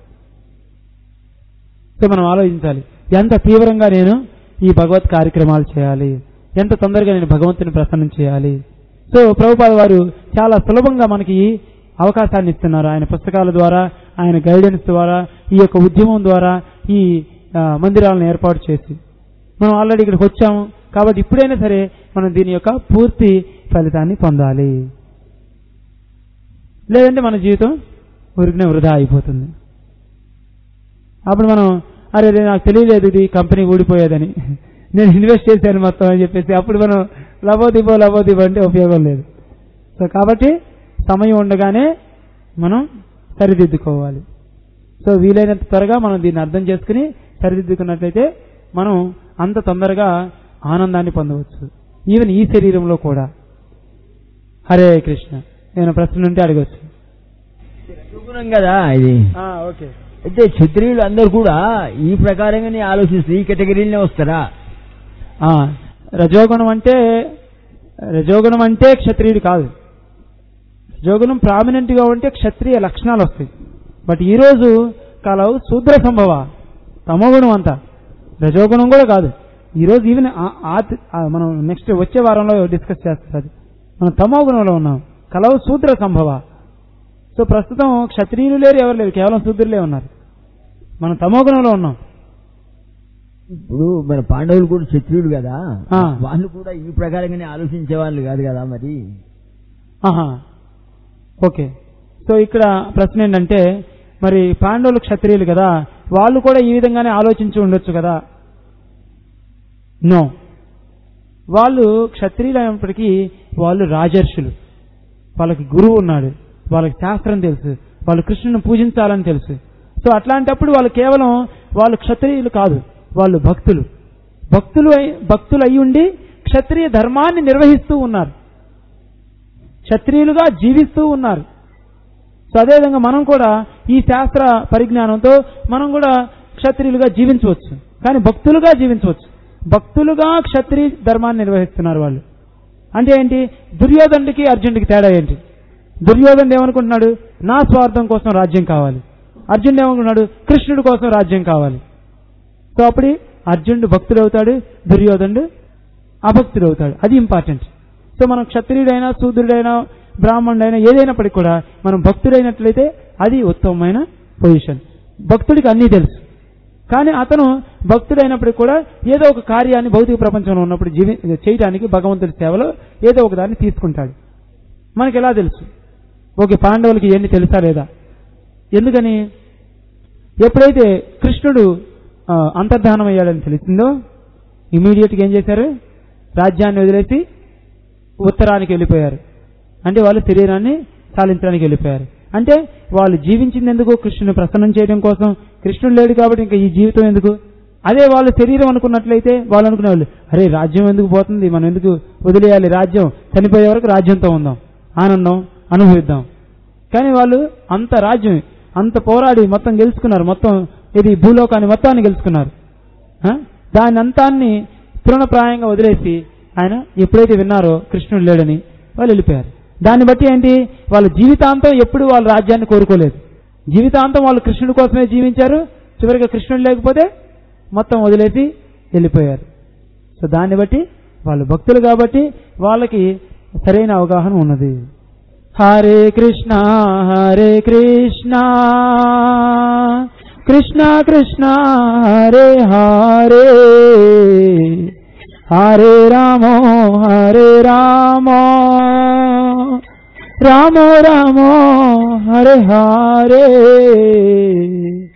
సో మనం ఆలోచించాలి ఎంత తీవ్రంగా నేను ఈ భగవత్ కార్యక్రమాలు చేయాలి ఎంత తొందరగా నేను భగవంతుని ప్రసన్నం చేయాలి సో ప్రభుపాద వారు చాలా సులభంగా మనకి ఈ అవకాశాన్ని ఇస్తున్నారు ఆయన పుస్తకాల ద్వారా ఆయన గైడెన్స్ ద్వారా ఈ యొక్క ఉద్యమం ద్వారా ఈ ఆ, మందిరాలను ఏర్పాటు చేసి మనం ఆల్రెడీ ఇక్కడికి వచ్చాము కాబట్టి ఇప్పుడైనా సరే మనం దీని యొక్క పూర్తి ఫలితాన్ని పొందాలి లేదంటే మన జీవితం ఊరికనే వృధా అయిపోతుంది అప్పుడు మనం అరే రే, నాకు తెలియలేదు ఇది కంపెనీ ఊడిపోయేదని నేను ఇన్వెస్ట్ చేశాను మొత్తం అని చెప్పేసి అప్పుడు మనం లబోదిబో లబోదిబో అంటే ఉపయోగం లేదు సో కాబట్టి సమయం ఉండగానే మనం సరిదిద్దుకోవాలి సో వీలైనంత త్వరగా మనం దీన్ని అర్థం చేసుకుని సరిదిద్దుకున్నట్లయితే మనం అంత తొందరగా ఆనందాన్ని పొందవచ్చు ఈవెన్ ఈ శరీరంలో కూడా హరే కృష్ణ నేను ప్రశ్న ఉంటే అడగచ్చు
అనుకున్నాం కదా ఇది
ఓకే
అయితే క్షత్రియులు అందరూ కూడా ఈ ప్రకారంగానే ఆలోచిస్తూ ఈ కేటగిరీలోనే వస్తారా
ఆ, రజోగుణం అంటే రజోగుణం అంటే క్షత్రియుడు కాదు రజోగుణం ప్రామినెంట్ గా ఉంటే క్షత్రియ లక్షణాలు వస్తాయి బట్ ఈ రోజు కలవు శూద్ర సంభవ తమోగుణం అంతా రజోగుణం కూడా కాదు ఈ రోజు ఈవెన్ ఆ- ఆ- ఆ మనం నెక్స్ట్ వచ్చే వారంలో డిస్కస్ చేస్తారు అది మనం తమోగుణంలో ఉన్నాం కలవు శూద్ర సంభవ సో ప్రస్తుతం క్షత్రియులు లేరు ఎవరు లేరు కేవలం శూద్రులే ఉన్నారు మనం తమోగుణంలో ఉన్నాం
ఇప్పుడు మన పాండవులు కూడా క్షత్రియులు కదా
ఆ.
వాళ్ళు కూడా ఈ ప్రకారంగానే ఆలోచించే వాళ్ళు కాదు కదా మరి
ఆహా ఓకే సో ఇక్కడ ప్రశ్న ఏంటంటే మరి పాండవులు క్షత్రియులు కదా వాళ్ళు కూడా ఈ విధంగానే ఆలోచించి ఉండొచ్చు కదా నో వాళ్ళు క్షత్రియులు అయినప్పటికీ వాళ్ళు రాజర్షులు వాళ్ళకి గురువు ఉన్నాడు వాళ్ళకి శాస్త్రం తెలుసు వాళ్ళు కృష్ణుని పూజించాలని తెలుసు సో అట్లాంటప్పుడు వాళ్ళు కేవలం వాళ్ళు క్షత్రియులు కాదు వాళ్ళు భక్తులు భక్తులు అయి భక్తులు అయి ఉండి క్షత్రియ ధర్మాన్ని నిర్వహిస్తూ ఉన్నారు క్షత్రియులుగా జీవిస్తూ ఉన్నారు సో అదేవిధంగా మనం కూడా ఈ శాస్త్ర పరిజ్ఞానంతో మనం కూడా క్షత్రియులుగా జీవించవచ్చు కానీ భక్తులుగా జీవించవచ్చు భక్తులుగా క్షత్రియ ధర్మాన్ని నిర్వహిస్తున్నారు వాళ్ళు అంటే ఏంటి దుర్యోధనుడికి అర్జునుడికి తేడా ఏంటి దుర్యోధనుడు ఏమనుకుంటున్నాడు నా స్వార్థం కోసం రాజ్యం కావాలి అర్జునుడు ఏమనుకున్నాడు కృష్ణుడి కోసం రాజ్యం కావాలి సో అప్పుడు అర్జునుడు భక్తుడు అవుతాడు దుర్యోధనుడు అభక్తుడు అవుతాడు అది ఇంపార్టెంట్ సో మనం క్షత్రియుడైనా శూద్రుడైనా బ్రాహ్మణుడైనా ఏదైనప్పటికీ కూడా మనం భక్తుడైనట్లయితే అది ఉత్తమమైన పొజిషన్ భక్తుడికి అన్నీ తెలుసు కానీ అతను భక్తుడైనప్పటికీ కూడా ఏదో ఒక కార్యాన్ని భౌతిక ప్రపంచంలో ఉన్నప్పుడు జీవి చేయడానికి భగవంతుడి సేవలో ఏదో ఒక దాన్ని తీసుకుంటాడు మనకి ఎలా తెలుసు ఓకే పాండవులకి ఇవన్నీ తెలుసా లేదా ఎందుకని ఎప్పుడైతే కృష్ణుడు ఆ, అంతర్ధానం అయ్యాడని తెలిసిందో ఇమీడియట్గా ఏం చేశారు రాజ్యాన్ని వదిలేసి ఉత్తరానికి వెళ్ళిపోయారు అంటే వాళ్ళు శరీరాన్ని సాధించడానికి వెళ్ళిపోయారు అంటే వాళ్ళు జీవించింది ఎందుకు కృష్ణుని ప్రసన్నం చేయడం కోసం కృష్ణుడు లేడు కాబట్టి ఇంకా ఈ జీవితం ఎందుకు అదే వాళ్ళు శరీరం అనుకున్నట్లయితే వాళ్ళు అనుకునేవాళ్ళు అరే రాజ్యం ఎందుకు పోతుంది మనం ఎందుకు వదిలేయాలి రాజ్యం చనిపోయే వరకు రాజ్యంతో ఉందాం ఆనందం అనుభవిద్దాం కానీ వాళ్ళు అంత రాజ్యం అంత పోరాడి మొత్తం గెలుచుకున్నారు మొత్తం ఇది భూలోకాన్ని మొత్తాన్ని గెలుచుకున్నారు ఆ? దాని అంతాన్ని తృణప్రాయంగా వదిలేసి ఆయన ఎప్పుడైతే విన్నారో కృష్ణుడు లేడని వాళ్ళు వెళ్ళిపోయారు దాన్ని బట్టి ఏంటి వాళ్ళ జీవితాంతం ఎప్పుడు వాళ్ళ రాజ్యాన్ని కోరుకోలేదు జీవితాంతం వాళ్ళు కృష్ణుడి కోసమే జీవించారు చివరిగా కృష్ణుడు లేకపోతే మొత్తం వదిలేసి వెళ్ళిపోయారు సో దాన్ని బట్టి వాళ్ళు భక్తులు కాబట్టి వాళ్ళకి సరైన అవగాహన ఉన్నది హరే కృష్ణ హరే కృష్ణ కృష్ణ కృష్ణ హరే హరే హరే రామో హరే రామో రామో రామో హరే హరే